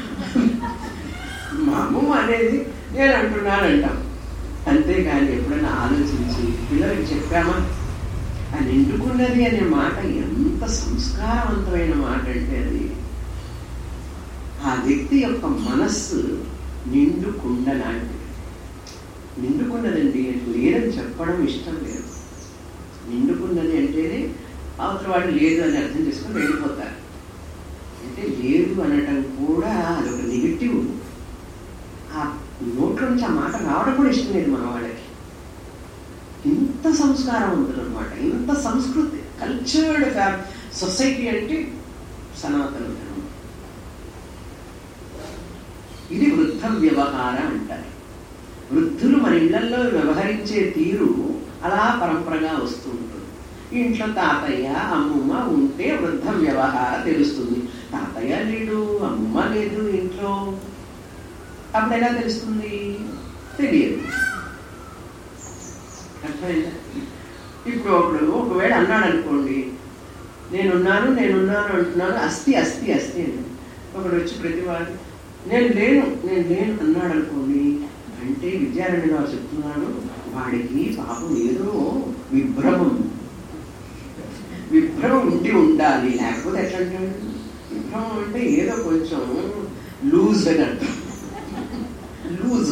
మా అమ్మమ్మ అనేది నేను అంటున్నాను అంటాం అంతేగాని ఎప్పుడైనా ఆలోచించి పిల్లలకి చెప్పామా ఆ నిండుకున్నది అనే మాట ఎంత సంస్కారవంతమైన మాట అంటే అది ఆ వ్యక్తి యొక్క మనస్సు నిండుకుండ లాంటిది నిండుకున్నదండి లేదని చెప్పడం ఇష్టం లేదు నిండుకున్నది అంటేనే అవతల వాడు లేదు అని అర్థం చేసుకొని వెళ్ళిపోతారు అంటే లేదు అనటం కూడా అదొక నెగిటివ్ ఆ నోట్లో నుంచి ఆ మాట రావడం కూడా ఇష్టం లేదు మన వాళ్ళకి ఇంత సంస్కారం ఉంటుంది అనమాట ఇంత సంస్కృతి కల్చర్డ్ సొసైటీ అంటే సనాతన ధర్మం ఇది వృద్ధ వ్యవహారం అంటారు వృద్ధులు మన ఇళ్లలో వ్యవహరించే తీరు అలా పరంపరగా వస్తూ ఉంటుంది ఇంట్లో తాతయ్య అమ్మమ్మ ఉంటే వృద్ధ వ్యవహారం తెలుస్తుంది తాతయ్య లేడు అమ్మమ్మ లేదు ఇంట్లో అప్పుడు ఎలా తెలుస్తుంది తెలియదు అర్థమైందా ఇప్పుడు ఒకడు ఒకవేళ అన్నాడు అనుకోండి నేనున్నాను నేనున్నాను అంటున్నాను అస్థి అస్థి అస్థి అని ఒకడు వచ్చి ప్రతివాడు నేను లేను నేను లేను అన్నాడు అనుకోండి అంటే విద్యారణ్య గారు చెప్తున్నాడు వాడికి పాపం ఏదో విభ్రమం విభ్రమం ఉండి ఉండాలి లేకపోతే ఎట్లా అంటాడు విభ్రమం అంటే ఏదో కొంచెం లూజ్ అని అర్థం లూజ్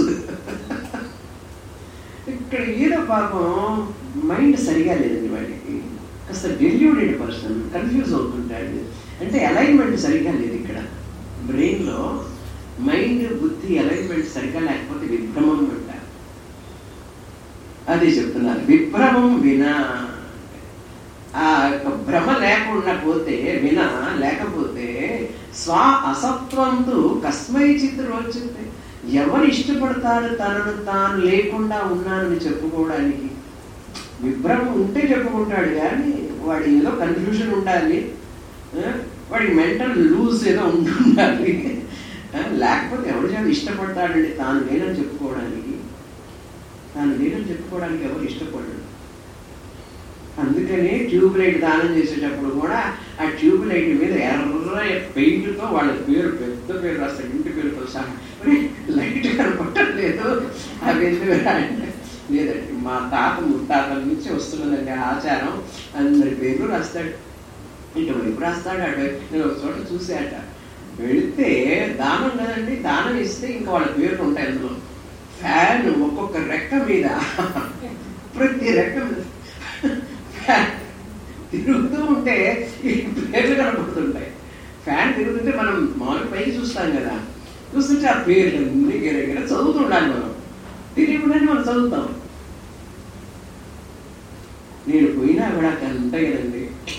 ఇక్కడ ఏదో పాపం మైండ్ సరిగా లేదండి వాడికి కాస్త డెల్యూడెడ్ పర్సన్ కన్ఫ్యూజ్ అవుతుంటాడు అంటే అలైన్మెంట్ సరిగా లేదు ఇక్కడ బ్రెయిన్లో మైండ్ బుద్ధి అలైన్మెంట్ సరిగా లేకపోతే విభ్రమం అంటారు అది చెప్తున్నారు విభ్రమం వినా ఆ యొక్క భ్రమ లేకుండా పోతే వినా లేకపోతే స్వ అసత్వంతో కస్మైచిత్ రోచితే ఎవరు ఇష్టపడతాడు తనను తాను లేకుండా ఉన్నానని చెప్పుకోవడానికి విభ్రమం ఉంటే చెప్పుకుంటాడు కానీ వాడి ఏదో కన్ఫ్యూజన్ ఉండాలి ఆ, వాడికి మెంటల్ లూజ్ ఏదో ఉండాలి ఆ, లేకపోతే ఎవరు చేయాలి ఇష్టపడతాడండి తాను లేనని చెప్పుకోవడానికి తాను లేనని చెప్పుకోవడానికి ఎవరు ఇష్టపడడు అందుకనే ట్యూబ్ లైట్ దానం చేసేటప్పుడు కూడా ఆ ట్యూబ్ లైట్ మీద ఎర్ర పెయింట్తో వాళ్ళ పేరు పెద్ద పేరు రాస్తాడు ఇంటి పేరుతో సహా మరి లైట్ కనపట్టలేదు అవి ఎందుకు అంటే లేదండి మా తాత ముత్తాతల నుంచి వస్తున్నదండి ఆ ఆచారం అందరి పేర్లు రాస్తాడు ఇటువైపు రాస్తాడు అటువైపు నేను ఒక చోట చూసాట వెళితే దానం కదండి దానం ఇస్తే ఇంకా వాళ్ళ పేర్లు ఉంటాయి అందులో ఫ్యాన్ ఒక్కొక్క రెక్క మీద ప్రతి రెక్క మీద ఫ్యాన్ తిరుగుతూ ఉంటే ఈ పేర్లు కనపడుతుంటాయి ఫ్యాన్ తిరుగుతుంటే మనం మామూలు పైకి చూస్తాం కదా చూస్తుంటే ఆ పేర్లు అన్ని గిరగిర చదువుతుండాలి మనం తెలియకుండానే మనం చదువుతాం నేను పోయినా కూడా అంత కదండి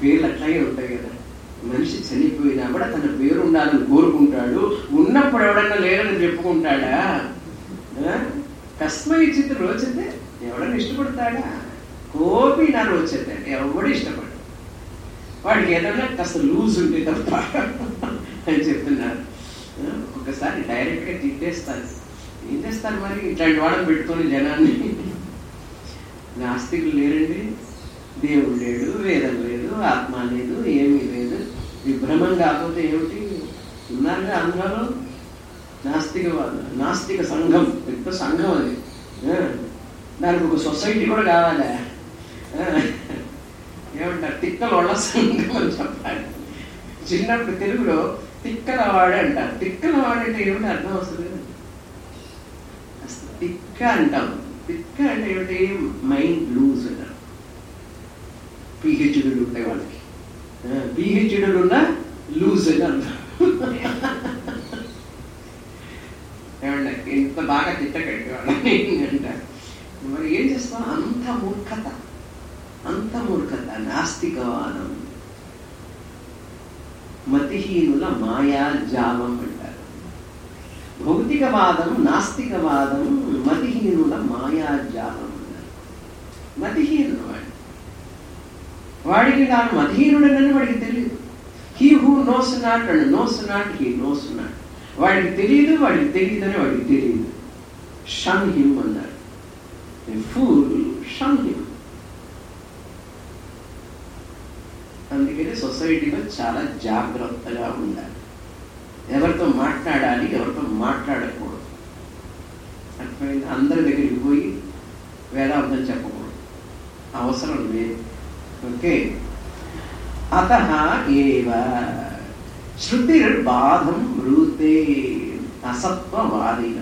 పేర్లు అట్లాగే ఉంటాయి కదా మనిషి చనిపోయినా కూడా తన పేరు ఉండాలని కోరుకుంటాడు ఉన్నప్పుడు ఎవడన్నా లేడని చెప్పుకుంటాడా ఆ? కస్మయిచిత్ రోచతే ఎవడన్నా ఇష్టపడతాడా కోపి నా రోచతే ఎవడు ఇష్టపడు వాడికి ఏదన్నా కాస్త లూజ్ ఉంటే తప్ప అని చెప్తున్నారు ఆ? ఒకసారి డైరెక్ట్గా తిట్టేస్తారు ఏం చేస్తారు మరి ఇట్లాంటి వాళ్ళని పెట్టుకొని జనాన్ని నాస్తికులు లేరండి దేవుడు లేడు వేదం లేదు ఆత్మ లేదు ఏమీ లేదు విభ్రమం కాకపోతే ఏమిటి ఉన్నారుగా ఆంధ్రాలో నాస్తికవాద నాస్తిక సంఘం పెద్ద సంఘం అది ఆ, దానికి ఒక సొసైటీ కూడా కావాలా ఆ, ఏమంటారు తిక్కల వాళ్ళ సంఘం అని చెప్పాలి చిన్నప్పుడు తెలుగులో తిక్కల వాడే అంటారు తిక్కల వాడంటే ఏమిటి అర్థం వస్తుంది అసలు తిక్క అంటాం తిక్క అంటే ఏమిటి మైండ్ లూజ్ అంటారు పిహెచ్డీలు ఉంటాయి వాళ్ళకి పిహెచ్డీలు ఉన్న లూజ్ అని అంటారు ఏమంటే ఇంత బాగా తిట్టకండి వాళ్ళని అంటారు మరి ఏం చేస్తాం అంత మూర్ఖత అంత మూర్ఖత నాస్తికవాదం మతిహీనుల మాయా జాలం అంటారు భౌతికవాదం నాస్తికవాదం మతిహీనుల మాయాజాలం అన్నారు మతిహీనుడు వాడు వాడికి తాను మతిహీనుడనని వాడికి తెలియదు he who knows not and knows not he knows not వాడికి తెలియదు వాడికి తెలియదని వాడికి తెలియదు షన్ హిమ్ అన్నారు ఫూల్ షన్ హిమ్ అందుకని సొసైటీలో చాలా జాగ్రత్తగా ఉండాలి ఎవరితో మాట్లాడాలి ఎవరితో మాట్లాడకూడదు అర్థమైంది అందరి దగ్గరికి పోయి వేదాంతం చెప్పకూడదు అవసరం లేదు ఓకే అత ఏవ శృతిర్బాధం బ్రూతే అసత్వవాదిన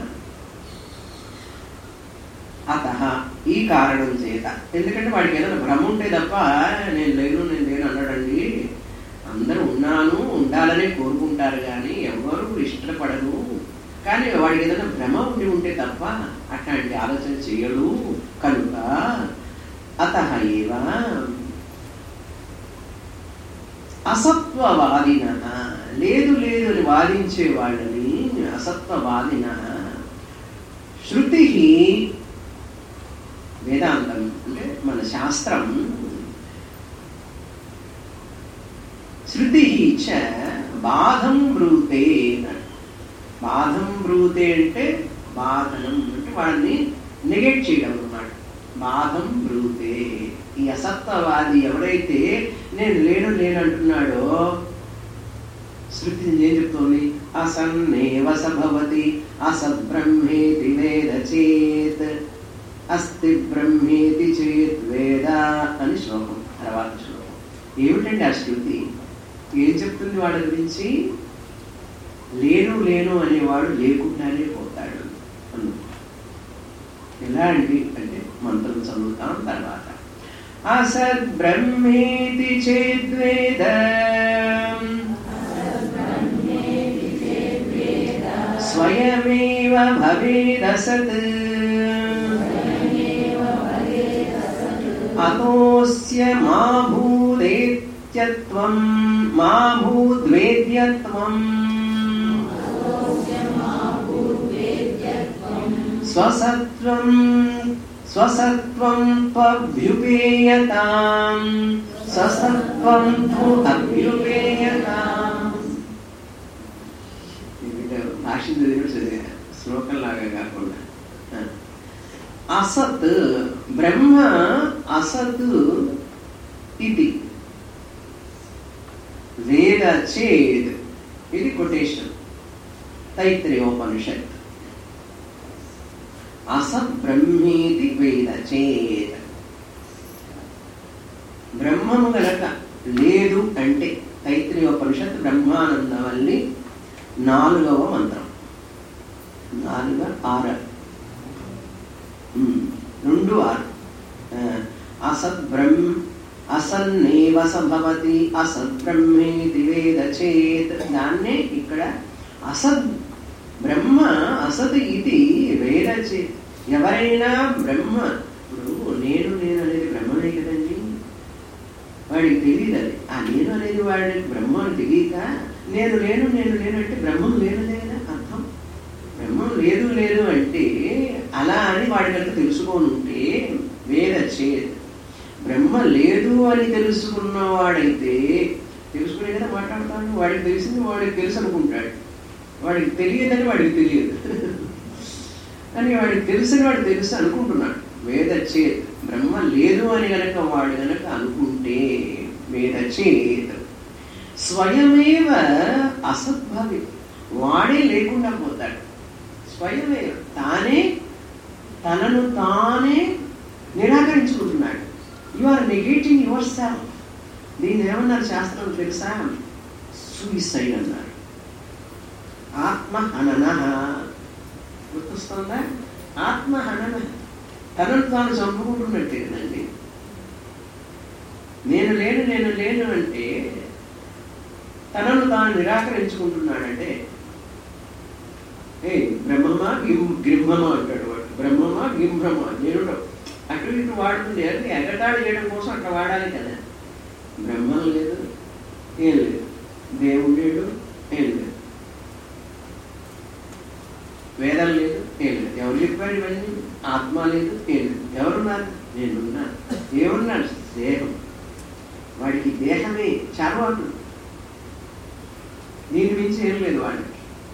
అత ఈ కారణం చేత ఎందుకంటే వాడికి ఏదైనా భ్రమ ఉంటే తప్ప నేను లేను నేను లేను అన్నాడండి అందరూ ఉన్నాను ఉండాలనే కోరుకుంటారు కానీ ఎవరు ఇష్టపడరు కానీ వాడికి ఏదైనా భ్రమ ఉండి ఉంటే తప్ప అట్లాంటి ఆలోచన చేయడు కనుక అత ఏవ అసత్వవాదిన లేదు లేదు అని వాదించే వాళ్ళని అసత్వవాదిన శృతి వేదాంతం అంటే మన శాస్త్రం శృతి చ బాధం బ్రూతే బాధం బ్రూతే అంటే బాధనం అంటే వాళ్ళని నెగెట్ చేయడం అన్నమాట బాధం బ్రూతే ఈ అసత్వవాది ఎవరైతే నేను లేను లేను అంటున్నాడో శృతి ఏం చెప్తోంది అసన్నేవ సభవతి అసద్బ్రహ్మేతి వేద చేత్ అస్తి బ్రహ్మేతి చేత్ వేద అని శ్లోకం తర్వాత శ్లోకం ఏమిటండి ఆ శృతి ఏం చెప్తుంది వాళ్ళ గురించి లేను లేను అనేవాడు లేకుండానే పోతాడు అన్ను ఎలా అండి అంటే మంత్రం చదువుతాం తర్వాత అసద్ బ్రహ్మేతి చేద్వేద స్వయమేవ భవేదసత్ అతోస్య మా భూదేత్యత్వం మా భూద్వేద్యత్వం స్వసత్వం స్వసత్వం త్వభ్యుపేయతాం స్వసత్వం త్వు అభ్యుపేయతాం భాష చదివినట్టు చదివా శ్లోకం లాగా కాకుండా అసత్ బ్రహ్మ అసత్ ఇది వేద చేద్ ఇది కొటేషన్ తైత్రేయోపనిషత్ అసత్ బ్రహ్మేతి వేద చేత్ బ్రహ్మము గనక లేదు అంటే తైత్రేయోపనిషత్ బ్రహ్మానందవల్లి నాలుగవ మంత్రం నాలుగ ఆరు రెండు ఆరు అసత్ బ్రహ్మ అసన్నేవ సంభవతి అసత్ బ్రహ్మేతి వేద చేత్ దాన్నే ఇక్కడ అసత్ బ్రహ్మ అసత్ ఇది వేద చేత్ ఎవరైనా బ్రహ్మ ఇప్పుడు నేను నేను అనేది బ్రహ్మనే కదండి వాడికి తెలియదు అది ఆ నేను అనేది వాడికి బ్రహ్మను తెలియక నేను లేను నేను లేను అంటే బ్రహ్మం లేనులే కదా అర్థం బ్రహ్మం లేదు లేదు అంటే అలా అని వాడి కనుక తెలుసుకోని ఉంటే వేద చేత్ బ్రహ్మ లేదు అని తెలుసుకున్నవాడైతే తెలుసుకునే కదా మాట్లాడతాడు వాడికి తెలిసింది వాడికి తెలుసు అనుకుంటాడు వాడికి తెలియదని వాడికి తెలియదు కానీ వాడికి తెలుసని వాడు తెలుసు అనుకుంటున్నాడు వేద చేత్ బ్రహ్మ లేదు అని గనక వాడు గనక అనుకుంటే వేద చేత్ స్వయమేవ అసద్భావి వాడే లేకుండా పోతాడు స్వయమే తానే తనను తానే నిరాకరించుకుంటున్నాడు you are negating your self దీన్ని ఏమన్నారు శాస్త్రం తెలుసా సూయిసైడ్ అన్నారు ఆత్మ హనన గుర్తొస్తుందా ఆత్మ హనన తనను తాను చంపుకుంటున్నట్టే కదండి నేను లేను నేను లేను అంటే తనను తాను నిరాకరించుకుంటున్నాడంటే ఏ బ్రహ్మమా గిం గ్రింహమా అంటాడు వాడు బ్రహ్మమా గింభ్రమా నేనుడో అటు ఇటు వాడుతుంది అది ఎగటాడు చేయడం కోసం అట్లా వాడాలి కదా బ్రహ్మం లేదు ఏం లేదు దేవుడు లేడు ఏం లేదు వేదం లేదు ఏం లేదు ఎవరు చెప్పారు ఇవన్నీ ఆత్మ లేదు ఏం లేదు ఎవరున్నారు నేనున్నా ఏమున్నాడు దేహం వాడికి దేహమే చార్వాడు దీని మించి ఏం లేదు వాడికి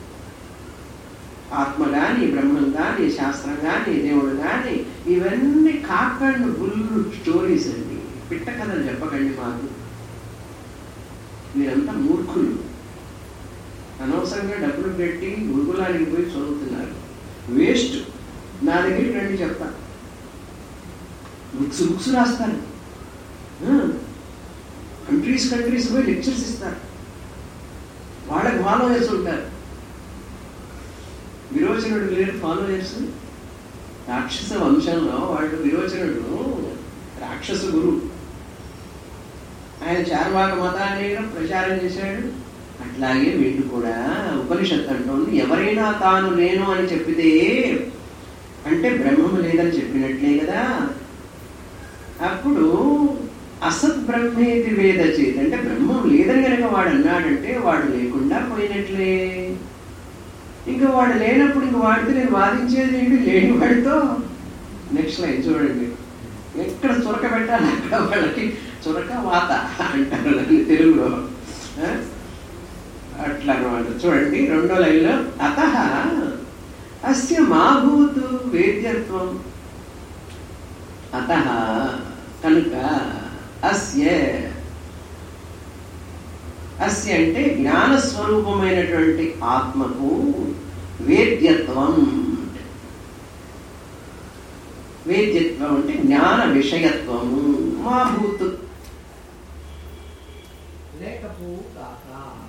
ఆత్మ కానీ బ్రహ్మం కానీ శాస్త్రం కానీ దేవుడు కానీ ఇవన్నీ కాకండి బుల్లు స్టోరీస్ అండి పిట్ట కథలు చెప్పకండి మాకు మీరంతా మూర్ఖులు అనవసరంగా డబ్బులు పెట్టి గురుకులానికి పోయి చదువుతున్నారు వేస్ట్ నా దగ్గరికి రండి చెప్తా బుక్స్ బుక్స్ రాస్తారు కంట్రీస్ కంట్రీస్ పోయి లెక్చర్స్ ఇస్తారు వాళ్ళకి ఫాలోయర్స్ ఉంటారు విరోచనుడు లేరు ఫాలోయర్స్ రాక్షస వంశంలో వాళ్ళు విరోచనుడు రాక్షస గురు ఆయన చార్వాక మతాన్ని ప్రచారం చేశాడు అట్లాగే వీళ్ళు కూడా ఉపనిషత్తు అంటోంది ఎవరైనా తాను లేను అని చెప్పితే అంటే బ్రహ్మము లేదని చెప్పినట్లే కదా అప్పుడు అసత్ బ్రహ్మేతి వేద చేతి అంటే బ్రహ్మం లేదని కనుక వాడు అన్నాడంటే వాడు లేకుండా పోయినట్లే ఇంకా వాడు లేనప్పుడు ఇంక వాడితే నేను వాదించేది ఏంటి లేని వాడితో నెక్స్ట్ లైన్ చూడండి ఎక్కడ చురక పెట్టాలి అక్కడ వాళ్ళకి చురక వాత అంటారు దాన్ని తెలుగులో ఆ? అట్లా అనమాట చూడండి రెండో లైన్లో అత అస్య మాభూతు వేద్యత్వం అత కనుక అస్య అస్య అంటే జ్ఞాన స్వరూపమైనటువంటి ఆత్మకు వేద్యత్వం వేద్యత్వం అంటే జ్ఞాన విషయత్వము మా భూతు లేకపోవు కాక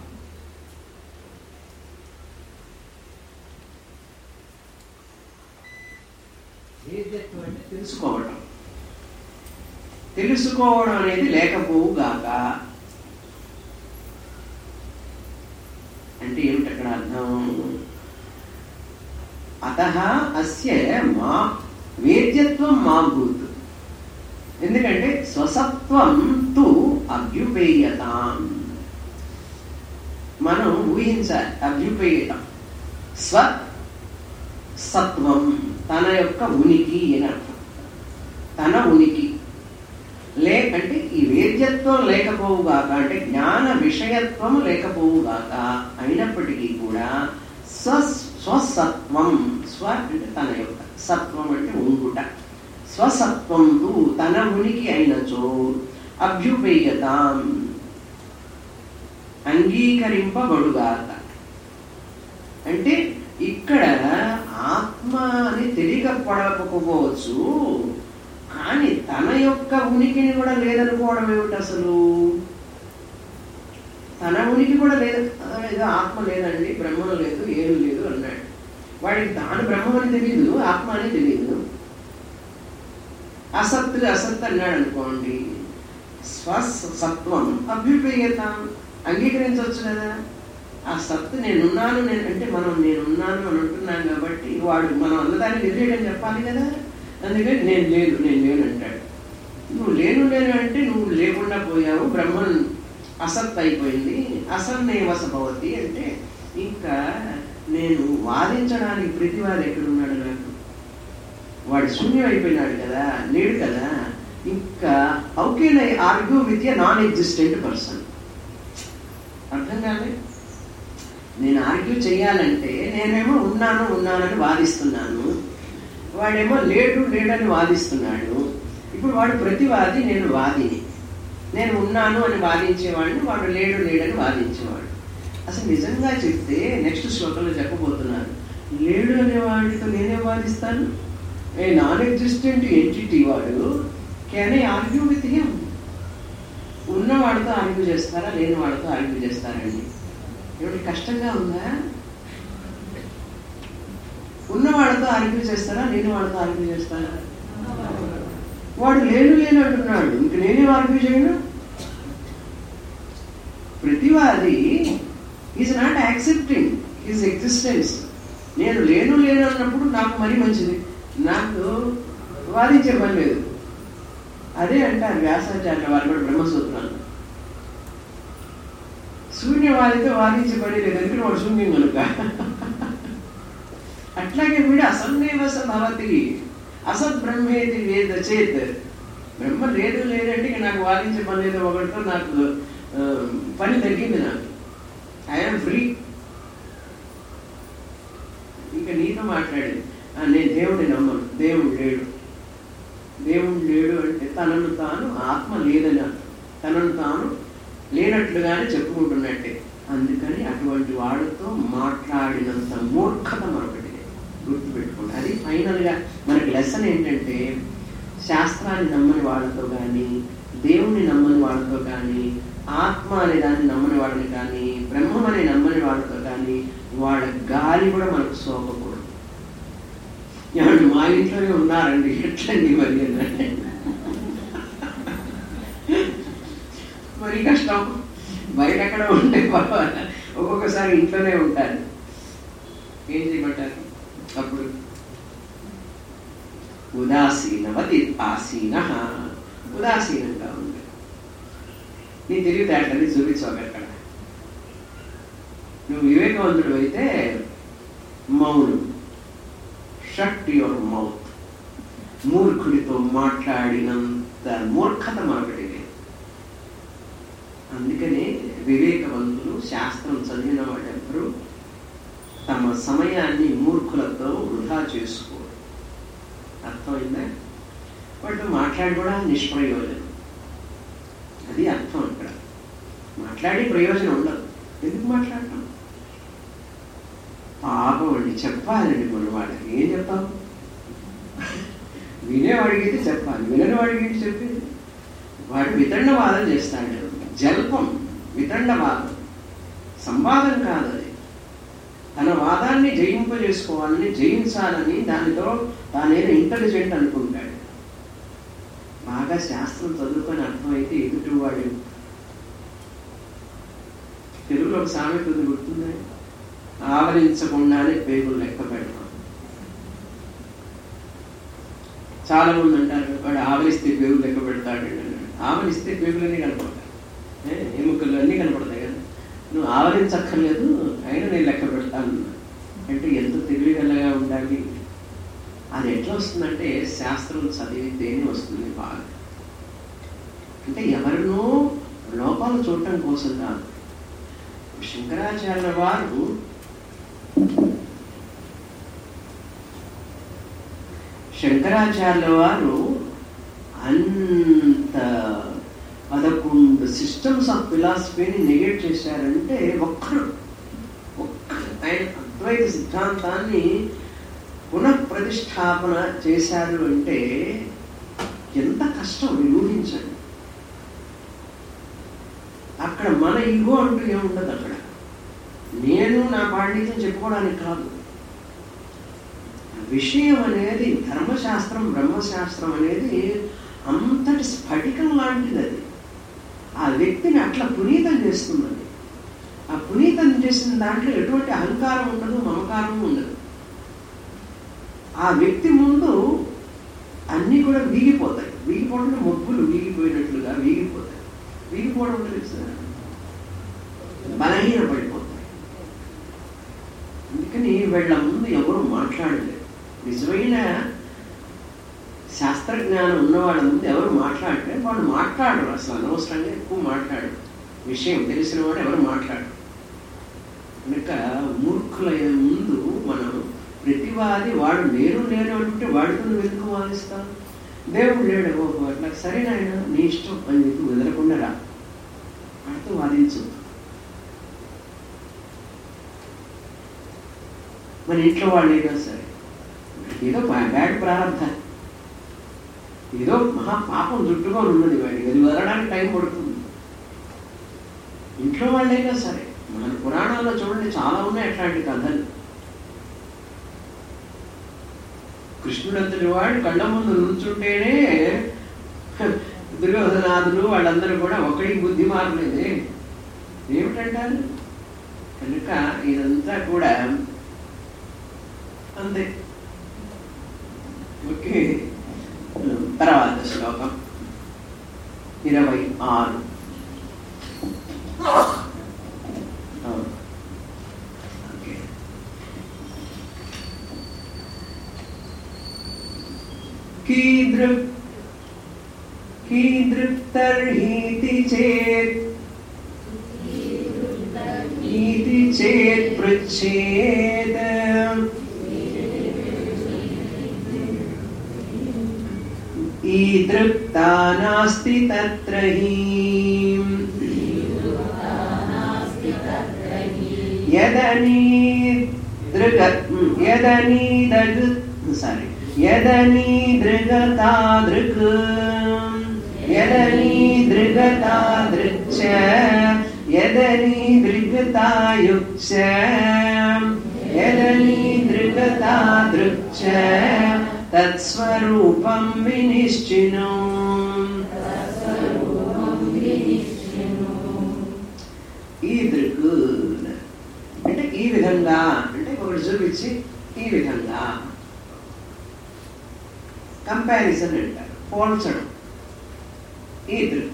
వేద్యత్వం అంటే తెలుసుకోవడం తెలుసుకోవడం అనేది లేకపోవు గాక అంటే ఏమిటి అక్కడ అర్థం అత అస్య మా వేద్యత్వం మా భూత్ ఎందుకంటే స్వసత్వం తు అభ్యుపేయతాం మనం ఊహించాలి అభ్యుపేయతం స్వ సత్వం తన యొక్క ఉనికి అని అర్థం తన ఉనికి లేకంటే ఈ వేద్యత్వం లేకపోవుగాక అంటే జ్ఞాన విషయత్వం లేకపోవుగాక అయినప్పటికీ కూడా స్వ స్వసత్వం స్వ అంటే తన యొక్క సత్వం అంటే ఉంగుట స్వసత్వం తు తన ఉనికి అయినచో అభ్యుపేయతాం అంగీకరింపబడుగాక అంటే ఇక్కడ ఆత్మ అని తెలియకపోవచ్చు కానీ తన యొక్క ఉనికిని కూడా లేదనుకోవడం ఏమిటి అసలు తన ఉనికి కూడా లేదు ఆ, ఏదో ఆత్మ లేదండి బ్రహ్మం లేదు ఏం లేదు అన్నాడు వాడికి తాను బ్రహ్మం అని తెలియదు ఆత్మ అని తెలియదు అసత్ అసత్ అన్నాడు అనుకోండి స్వసత్వం అభ్యుపేయత అంగీకరించవచ్చు కదా ఆ సత్తు నేనున్నాను నేను అంటే మనం నేనున్నాను అని అంటున్నాం కాబట్టి వాడు మనం అన్నదాన్ని నిజేయడం చెప్పాలి కదా అందుకని నేను లేదు నేను లేను అంటాడు నువ్వు లేను లేను అంటే నువ్వు లేకుండా పోయావు బ్రహ్మన్ అసత్ అయిపోయింది అసన్నే వసభవతి అంటే ఇంకా నేను వాదించడానికి ప్రతివాది ఎక్కడున్నాడు నాకు వాడు శూన్యం అయిపోయినాడు కదా లేడు కదా ఇంకా how can I argue with a non existent person అర్థం కాలే నేను ఆర్గ్యూ చేయాలంటే నేనేమో ఉన్నాను ఉన్నానని వాదిస్తున్నాను వాడేమో లేడు లేడని వాదిస్తున్నాడు ఇప్పుడు వాడు ప్రతివాది నేను వాదిని నేను ఉన్నాను అని వాదించేవాడిని వాడు లేడు లేడని వాదించేవాడు అసలు నిజంగా చెప్తే నెక్స్ట్ శ్లోకంలో చెప్పబోతున్నారు లేడు అనే వాడితో నేనే వాదిస్తాను ఏ నాన్ ఎగ్జిస్టెంట్ ఎంటిటీ వాడు can I argue with him ఉన్న వాడితో ఆర్గ్యూ చేస్తారా లేని వాడితో ఆర్గ్యూ చేస్తారండి ఏమిటి కష్టంగా ఉందా ఉన్న వాడితో ఆర్గ్యూ చేస్తారా లేని వాడితో ఆర్గ్యూ చేస్తారా వాడు లేను లేను అంటున్నాడు ఇంక నేనే ఆర్గ్యూ చేయను ప్రతివాది is not accepting his existence నేను లేను లేను అన్నప్పుడు నాకు మరీ మంచిది నాకు వాదించే పని లేదు అదే అంటారు వ్యాసాచార్య వారు కూడా బ్రహ్మసూత్రాలు శూన్యవాదితో వాదించే పని లేదు ఎందుకంటే వాడు శూన్యం కనుక అట్లాగే వీడు అసన్నేవ భవతి అసత్ బ్రహ్మేది వేద చేత్ బ్రహ్మ లేదు లేదంటే ఇక నాకు వాదించే పని లేదు ఒకటితో నాకు ఆ, పని తగ్గింది నాకు ఐఎమ్ ఫ్రీ ఇంకా నీతో మాట్లాడేది "ఆ, నేను దేవుడిని నమ్మను దేవుడు లేడు దేవుడు లేడు అంటే తనను తాను ఆత్మ లేదని అర్థం. తనను తాను లేనట్లుగానే చెప్పుకుంటున్నట్టే అందుకని అటువంటి వాడితో మాట్లాడినంత మూర్ఖత మరొకటి లేదు. గుర్తుపెట్టుకోండి అది ఫైనల్గా మనకి లెసన్ ఏంటంటే శాస్త్రాన్ని నమ్మని వాళ్ళతో కానీ దేవుణ్ణి నమ్మని వాళ్ళతో కానీ ఆత్మ అనే దాన్ని నమ్మని వాళ్ళని కానీ బ్రహ్మం అనే నమ్మని వాళ్ళతో కానీ వాళ్ళ గాలి కూడా మనకు సోకకూడదు ఏమండి మా ఇంట్లోనే ఉన్నారండి ఎట్లండి మరి అన్నాడు. మరి కష్టం బయట ఎక్కడ ఉంటే పర్వాలేదు. ఒక్కొక్కసారి ఇంట్లోనే ఉంటారు ఏం చేయమంటారు అప్పుడు ఉదాసీనవతి ఆసీన ఉదాసీనంగా ఉంది నీ తెలివితేటలని చూపించవు అక్కడ నువ్వు వివేకవంతుడు అయితే మౌనం షట్ యువర్ మౌత్ మూర్ఖుడితో మాట్లాడినంత మూర్ఖత మరొకటి లేదు అందుకనే వివేకవంతులు శాస్త్రం చదివిన వాళ్ళెవరూ తమ సమయాన్ని మూర్ఖులతో వృధా చేసుకోరు అర్థమైందా వాళ్ళు మాట్లాడి కూడా నిష్ప్రయోజనం అది అర్థం అక్కడ మాట్లాడి ప్రయోజనం ఉండదు ఎందుకు మాట్లాడటం పాపం అండి చెప్పాలండి మన వాళ్ళకి ఏం చెప్పాలి వినేవాడికి అయితే చెప్పాలి వినని వాడికి ఏంటి చెప్పేది వాడు వితండవాదం చేస్తాడు జల్పం వితండవాదం సంవాదం కాదు అది తన వాదాన్ని జయింపజేసుకోవాలని జయించాలని దానితో తానేదో ఇంటెలిజెంట్ అనుకుంటాడు బాగా శాస్త్రం చదువుకొని అర్థమైతే ఎదుటివాడు తెలుగులో ఒక సామెత ఉంది గుర్తుందా ఆవరించకుండానే పేగులు లెక్క పెడతాం చాలా మంది అంటారు వాడు ఆవరిస్తే పేగులు లెక్క పెడతాడు అన్నాడు ఆవరిస్తే పేగులన్నీ కనపడతాయి ఏ, ఎముకలు అన్నీ కనపడతాయి కదా నువ్వు ఆవరించక్కర్లేదు అయినా నేను లెక్క పెడతాను అంటే ఎంత తెలివిగలగా ఉండాలి అది ఎట్లా వస్తుందంటే శాస్త్రం చదివితేనే వస్తుంది బాగా అంటే ఎవరినో లోపాలు చూడటం కోసం కాదు శంకరాచార్య వారు శంకరాచార్య వారు అంత పదకొండు సిస్టమ్స్ ఆఫ్ ఫిలాసఫీని నెగెట్ చేశారంటే ఒక్కరు ఒక్క ఆయన అద్వైత సిద్ధాంతాన్ని పునఃప్రతిష్టాపన చేశారు అంటే ఎంత కష్టం మీరు ఊహించండి అక్కడ మన ఈగో అంటూ ఏముండదు అక్కడ నేను నా పాండిత్యం చెప్పుకోవడానికి కాదు విషయం అనేది ధర్మశాస్త్రం బ్రహ్మశాస్త్రం అనేది అంతటి స్ఫటికం లాంటిది అది ఆ వ్యక్తిని అట్లా పునీతం చేస్తున్నది ఆ పునీతం చేసిన దాంట్లో ఎటువంటి అహంకారం ఉండదు మమకారం ఉండదు ఆ వ్యక్తి ముందు అన్నీ కూడా వీగిపోతాయి వీగిపోవడం అంటే మొగ్గులు వీగిపోయినట్లుగా వీగిపోతాయి వీగిపోవడం అంటే తెలుసా బలహీన పడిపోతాయి అందుకని వీళ్ళ ముందు ఎవరు మాట్లాడలేరు నిజమైన శాస్త్రజ్ఞానం ఉన్న వాళ్ళ ముందు ఎవరు మాట్లాడితే వాళ్ళు మాట్లాడరు అసలు అనవసరంగా ఎక్కువ మాట్లాడరు విషయం తెలిసిన వాడు ఎవరు మాట్లాడరు కనుక మూర్ఖుల ముందు మనం ప్రతివాది వాడు నేను నేను అంటే వాడితో నువ్వు ఎందుకు వాదిస్తావు దేవుడు లేడు ఓహో అట్లా సరే నాయన నీ ఇష్టం అని చెప్పి వదలకుండా రా వాడితో వాదించు మన ఇంట్లో వాళ్ళు ఏదో సరే ఏదో బ్యాడ్ ప్రారంభం ఏదో మహా పాపం చుట్టుగా ఉన్నది వాడికి అది వదలడానికి టైం పడుతుంది ఇంట్లో వాళ్ళైనా సరే మన పురాణాల్లో చూడండి చాలా ఉన్నాయి అట్లాంటి కథలు కృష్ణుడు అంతటి వాడు కళ్ళ ముందు నుంచుంటేనే దుర్యోధనాథులు వాళ్ళందరూ కూడా ఒకడికి బుద్ధి మారలేదే ఏమిటంటారు కనుక ఇదంతా కూడా అంతే ఓకే తర్వాత శ్లోకం ఇరవై ఆరు ఓకే कीदृक् कीदृक्तर्हीति चेत् इति चेत् पृच्छेत् ईदृक्ता नास्ति तत्र हि यदनीदृग यदनीदग् सारी यदनीदृगतादृक् यदनीदृगतादृक् यदनीदृगतायुक् यदनीदृगतादृक् तत्स्वरूपं विनिश्चिनु ఈ దృక్కు అంటే ఈ విధంగా అంటే ఒకటి చూపించి ఈ విధంగా కంపారిజన్ అంటారు పోల్చడం ఈ దృక్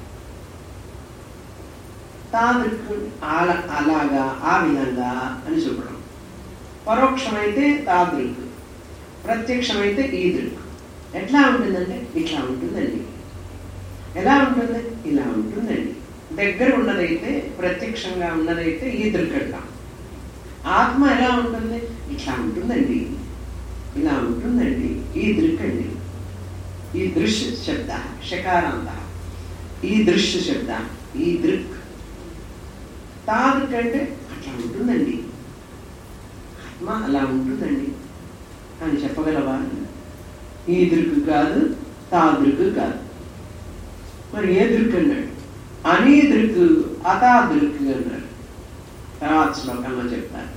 తా దృక్ అలా అలాగా ఆ విధంగా అని చెప్పడం పరోక్షమైతే తా దృక్ ప్రత్యక్షమైతే ఈ దృక్ ఎట్లా ఉంటుందంటే ఇట్లా ఉంటుందండి ఎలా ఉంటుంది ఇలా ఉంటుందండి దగ్గర ఉన్నదైతే ప్రత్యక్షంగా ఉన్నదైతే ఈ దృక్ అంటాం ఆత్మ ఎలా ఉంటుంది ఇట్లా ఉంటుందండి ఇలా ఉంటుందండి ఈ దృక్ అండి ఈ దృశ్య శబ్ద షకారాంత ఈ దృశ్య శబ్ద ఈ దృక్ తాదృక్ అంటే అట్లా ఉంటుందండి ఆత్మ అలా ఉంటుందండి అని చెప్పగలవా ఈ దృక్ కాదు తాదృక్ కాదు మరి ఏ దృక్ అన్నాడు అనీ దృక్ అతా దృక్ అన్నాడు తర్వాత శ్లోకంలో చెప్తారు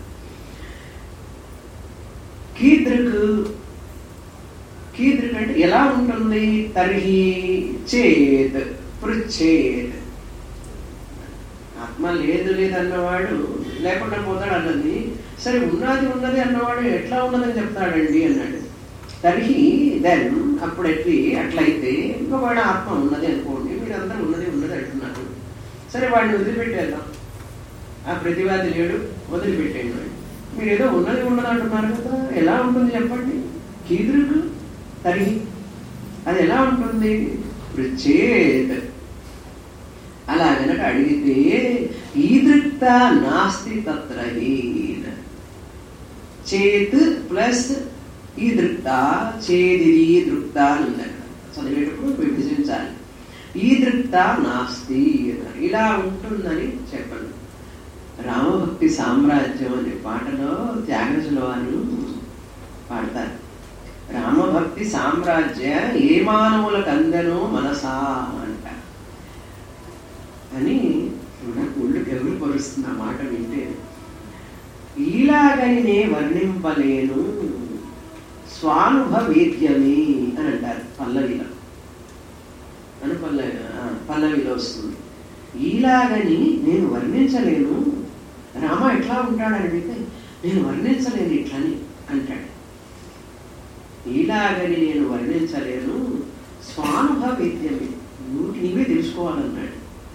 కీదృక్ కీదృక్ అంటే ఎలా ఉంటుంది తర్హి చేత్ పృచ్చేత్ ఆత్మ లేదు లేదు అన్నవాడు లేకుండా పోతాడు అన్నది సరే ఉన్నది ఉన్నది అన్నవాడు ఎట్లా ఉన్నదని చెప్తాడండి అన్నాడు తర్హి దెన్ అప్పుడు ఎట్లి అట్లయితే ఇంకొకవాడు ఆత్మ ఉన్నది అనుకోండి మీరందరూ ఉన్నది ఉన్నది అంటున్నారు సరే వాడిని వదిలిపెట్టేద్దాం ఆ ప్రతివాది లేడు వదిలిపెట్టేయండి వాడిని. మీరు ఏదో ఉన్నది ఉన్నది అంటున్నారు కదా ఎలా ఉంటుంది చెప్పండి కీదృకు తరిగి అది ఎలా ఉంటుంది పృచ్చేత్ అలా గనక అడిగితే ఈదృక్త నాస్తి తత్ర హీన చేత్ ప్లస్ ఈదృక్త చేదిరి దృక్త అని ఉంది అక్కడ చదివేటప్పుడు విభజించాలి ఈదృక్త నాస్తి అన్నారు ఇలా ఉంటుందని చెప్పండి రామభక్తి సామ్రాజ్యం అనే పాటలో త్యాగరాజుల వారు పాడతారు రామభక్తి సామ్రాజ్య ఏ మానవులకు అందనో మనసా అంట అని నాకు ఒళ్ళు గెవులు పరుస్తుంది ఆ మాట వింటే ఈలాగని నే వర్ణింపలేను స్వానుభవేద్యమే అని అంటారు పల్లవిలో అని పల్లవి ఆ, పల్లవిలో వస్తుంది ఈలాగని నేను వర్ణించలేను రామ ఎట్లా ఉంటాడని అడిగితే నేను వర్ణించలేను ఇట్లని అంటాడు ఈలాగని నేను వర్ణించలేను స్వానుభవ వేద్యమే నువ్వు నీవే తెలుసుకోవాలన్నాడు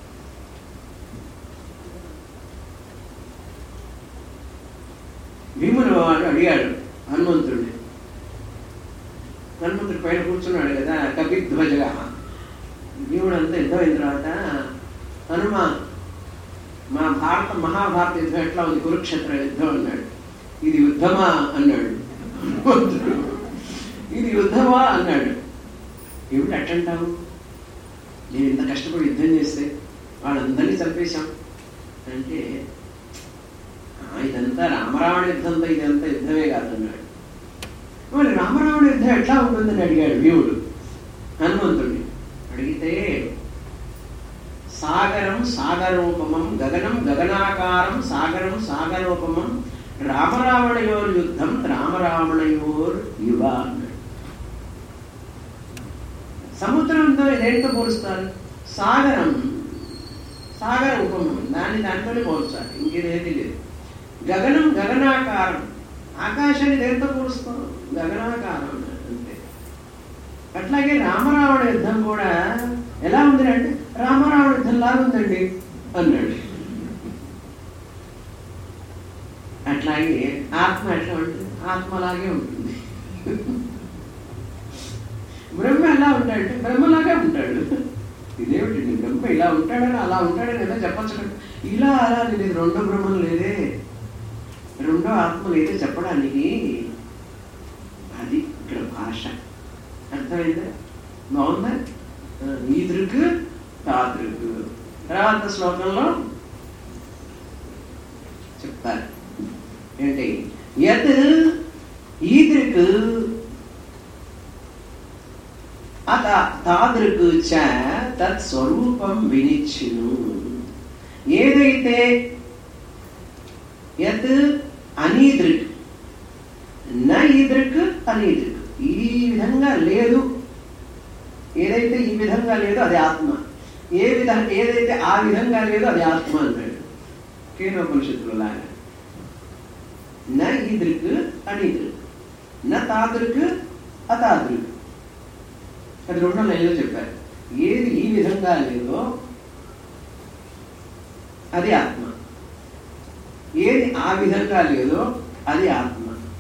భీముడు వాడు అడిగాడు హనుమంతుడిని హనుమంతుడి పైన కూర్చున్నాడు కదా కపిధ్వజగా భీముడు అంతా యుద్ధం అయిన తర్వాత హనుమ మా భారత మహాభారత యుద్ధం ఎట్లా ఉంది కురుక్షేత్ర యుద్ధం అన్నాడు ఇది యుద్ధమా అన్నాడు హనుమంతుడు. ఇది యుద్ధమా అన్నాడు ఏమిటి అట్టంటావు నేను ఇంత కష్టపడి యుద్ధం చేస్తే వాళ్ళందరినీ చంపేశాం అంటే "ఆ, ఇదంతా రామరావణ యుద్ధంతో ఇదంతా యుద్ధమే కాదన్నాడు మరి రామరావణ యుద్ధం ఎట్లా ఉంటుందని అడిగాడు భీముడు హనుమంతుడిని అడిగితే సాగరం సాగరోపమం గగనం గగనాకారం సాగరం సాగరోపమం రామరావణయోర్ యుద్ధం రామరావణయోర్ యువ అన్నాడు సముద్రంతో ఇదేంటో పోలుస్తారు సాగరం సాగర ఉపమం దాన్ని దాంతోనే పోల్చాలి ఇంకేదేది లేదు గగనం గగనాకారం ఆకాశాన్ని దేంతో పోలుస్తాం గగనాకారం అంతే అట్లాగే రామరావణ యుద్ధం కూడా ఎలా ఉంది అంటే రామరావణ యుద్ధం లాగా ఉందండి అన్నాడు అట్లాగే ఆత్మ ఎట్లా ఉంటుంది ఆత్మలాగే ఉంటుంది బ్రహ్మ ఎలా ఉంటాడంటే బ్రహ్మలాగే ఉంటాడు ఇదేమిటండి బ్రహ్మ ఇలా ఉంటాడని అలా ఉంటాడని ఏదో చెప్పచ్చు కదా. ఇలా అలా లేదు రెండో బ్రహ్మం లేదే రెండో ఆత్మ లేదే చెప్పడానికి అది ఇక్కడ భాష అర్థమైందా బాగుందా ఆ, ఈ దృక్ తా దృక్ తర్వాత శ్లోకంలో చెప్తారు ఏంటి యత్ ఈదృక్ అత తాదృక్ చ తత్ స్వరూపం వినిచ్చును ఏదైతే యత్ అనీదృక్ న ఈదృక్ అనీదృక్ ఈ విధంగా లేదు ఏదైతే ఈ విధంగా లేదో అది ఆత్మ ఏ విధంగా ఏదైతే ఆ విధంగా లేదో అది ఆత్మ అన్నాడు కేనోపనిషత్తులు లాగా న ఈదృక్ అనీదృక్ న తాదృక్ అతాదృక్ అది రెండో లైన్లో చెప్పారు ఏది ఈ విధంగా లేదో అది ఆత్మ ఏది ఆ విధంగా లేదో అది ఆత్మ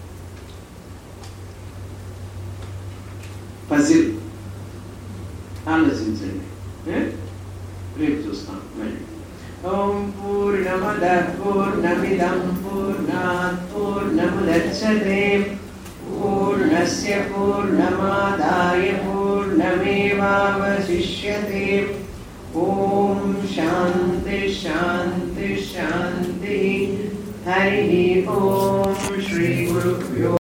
పజిల్ ఆలోచించండి ఏ? రేపు చూస్తాం మళ్ళీ ఓం పూర్ణమద పూర్ణమిదం పూర్ణాత్ పూర్ణముదచ్చతే పూర్ణస్య పూర్ణమాదాయ పూర్ణమేవావశిష్యతే ఓం శాంతి శాంతి శాంతి హరి ఓం శ్రీ గురుభ్యో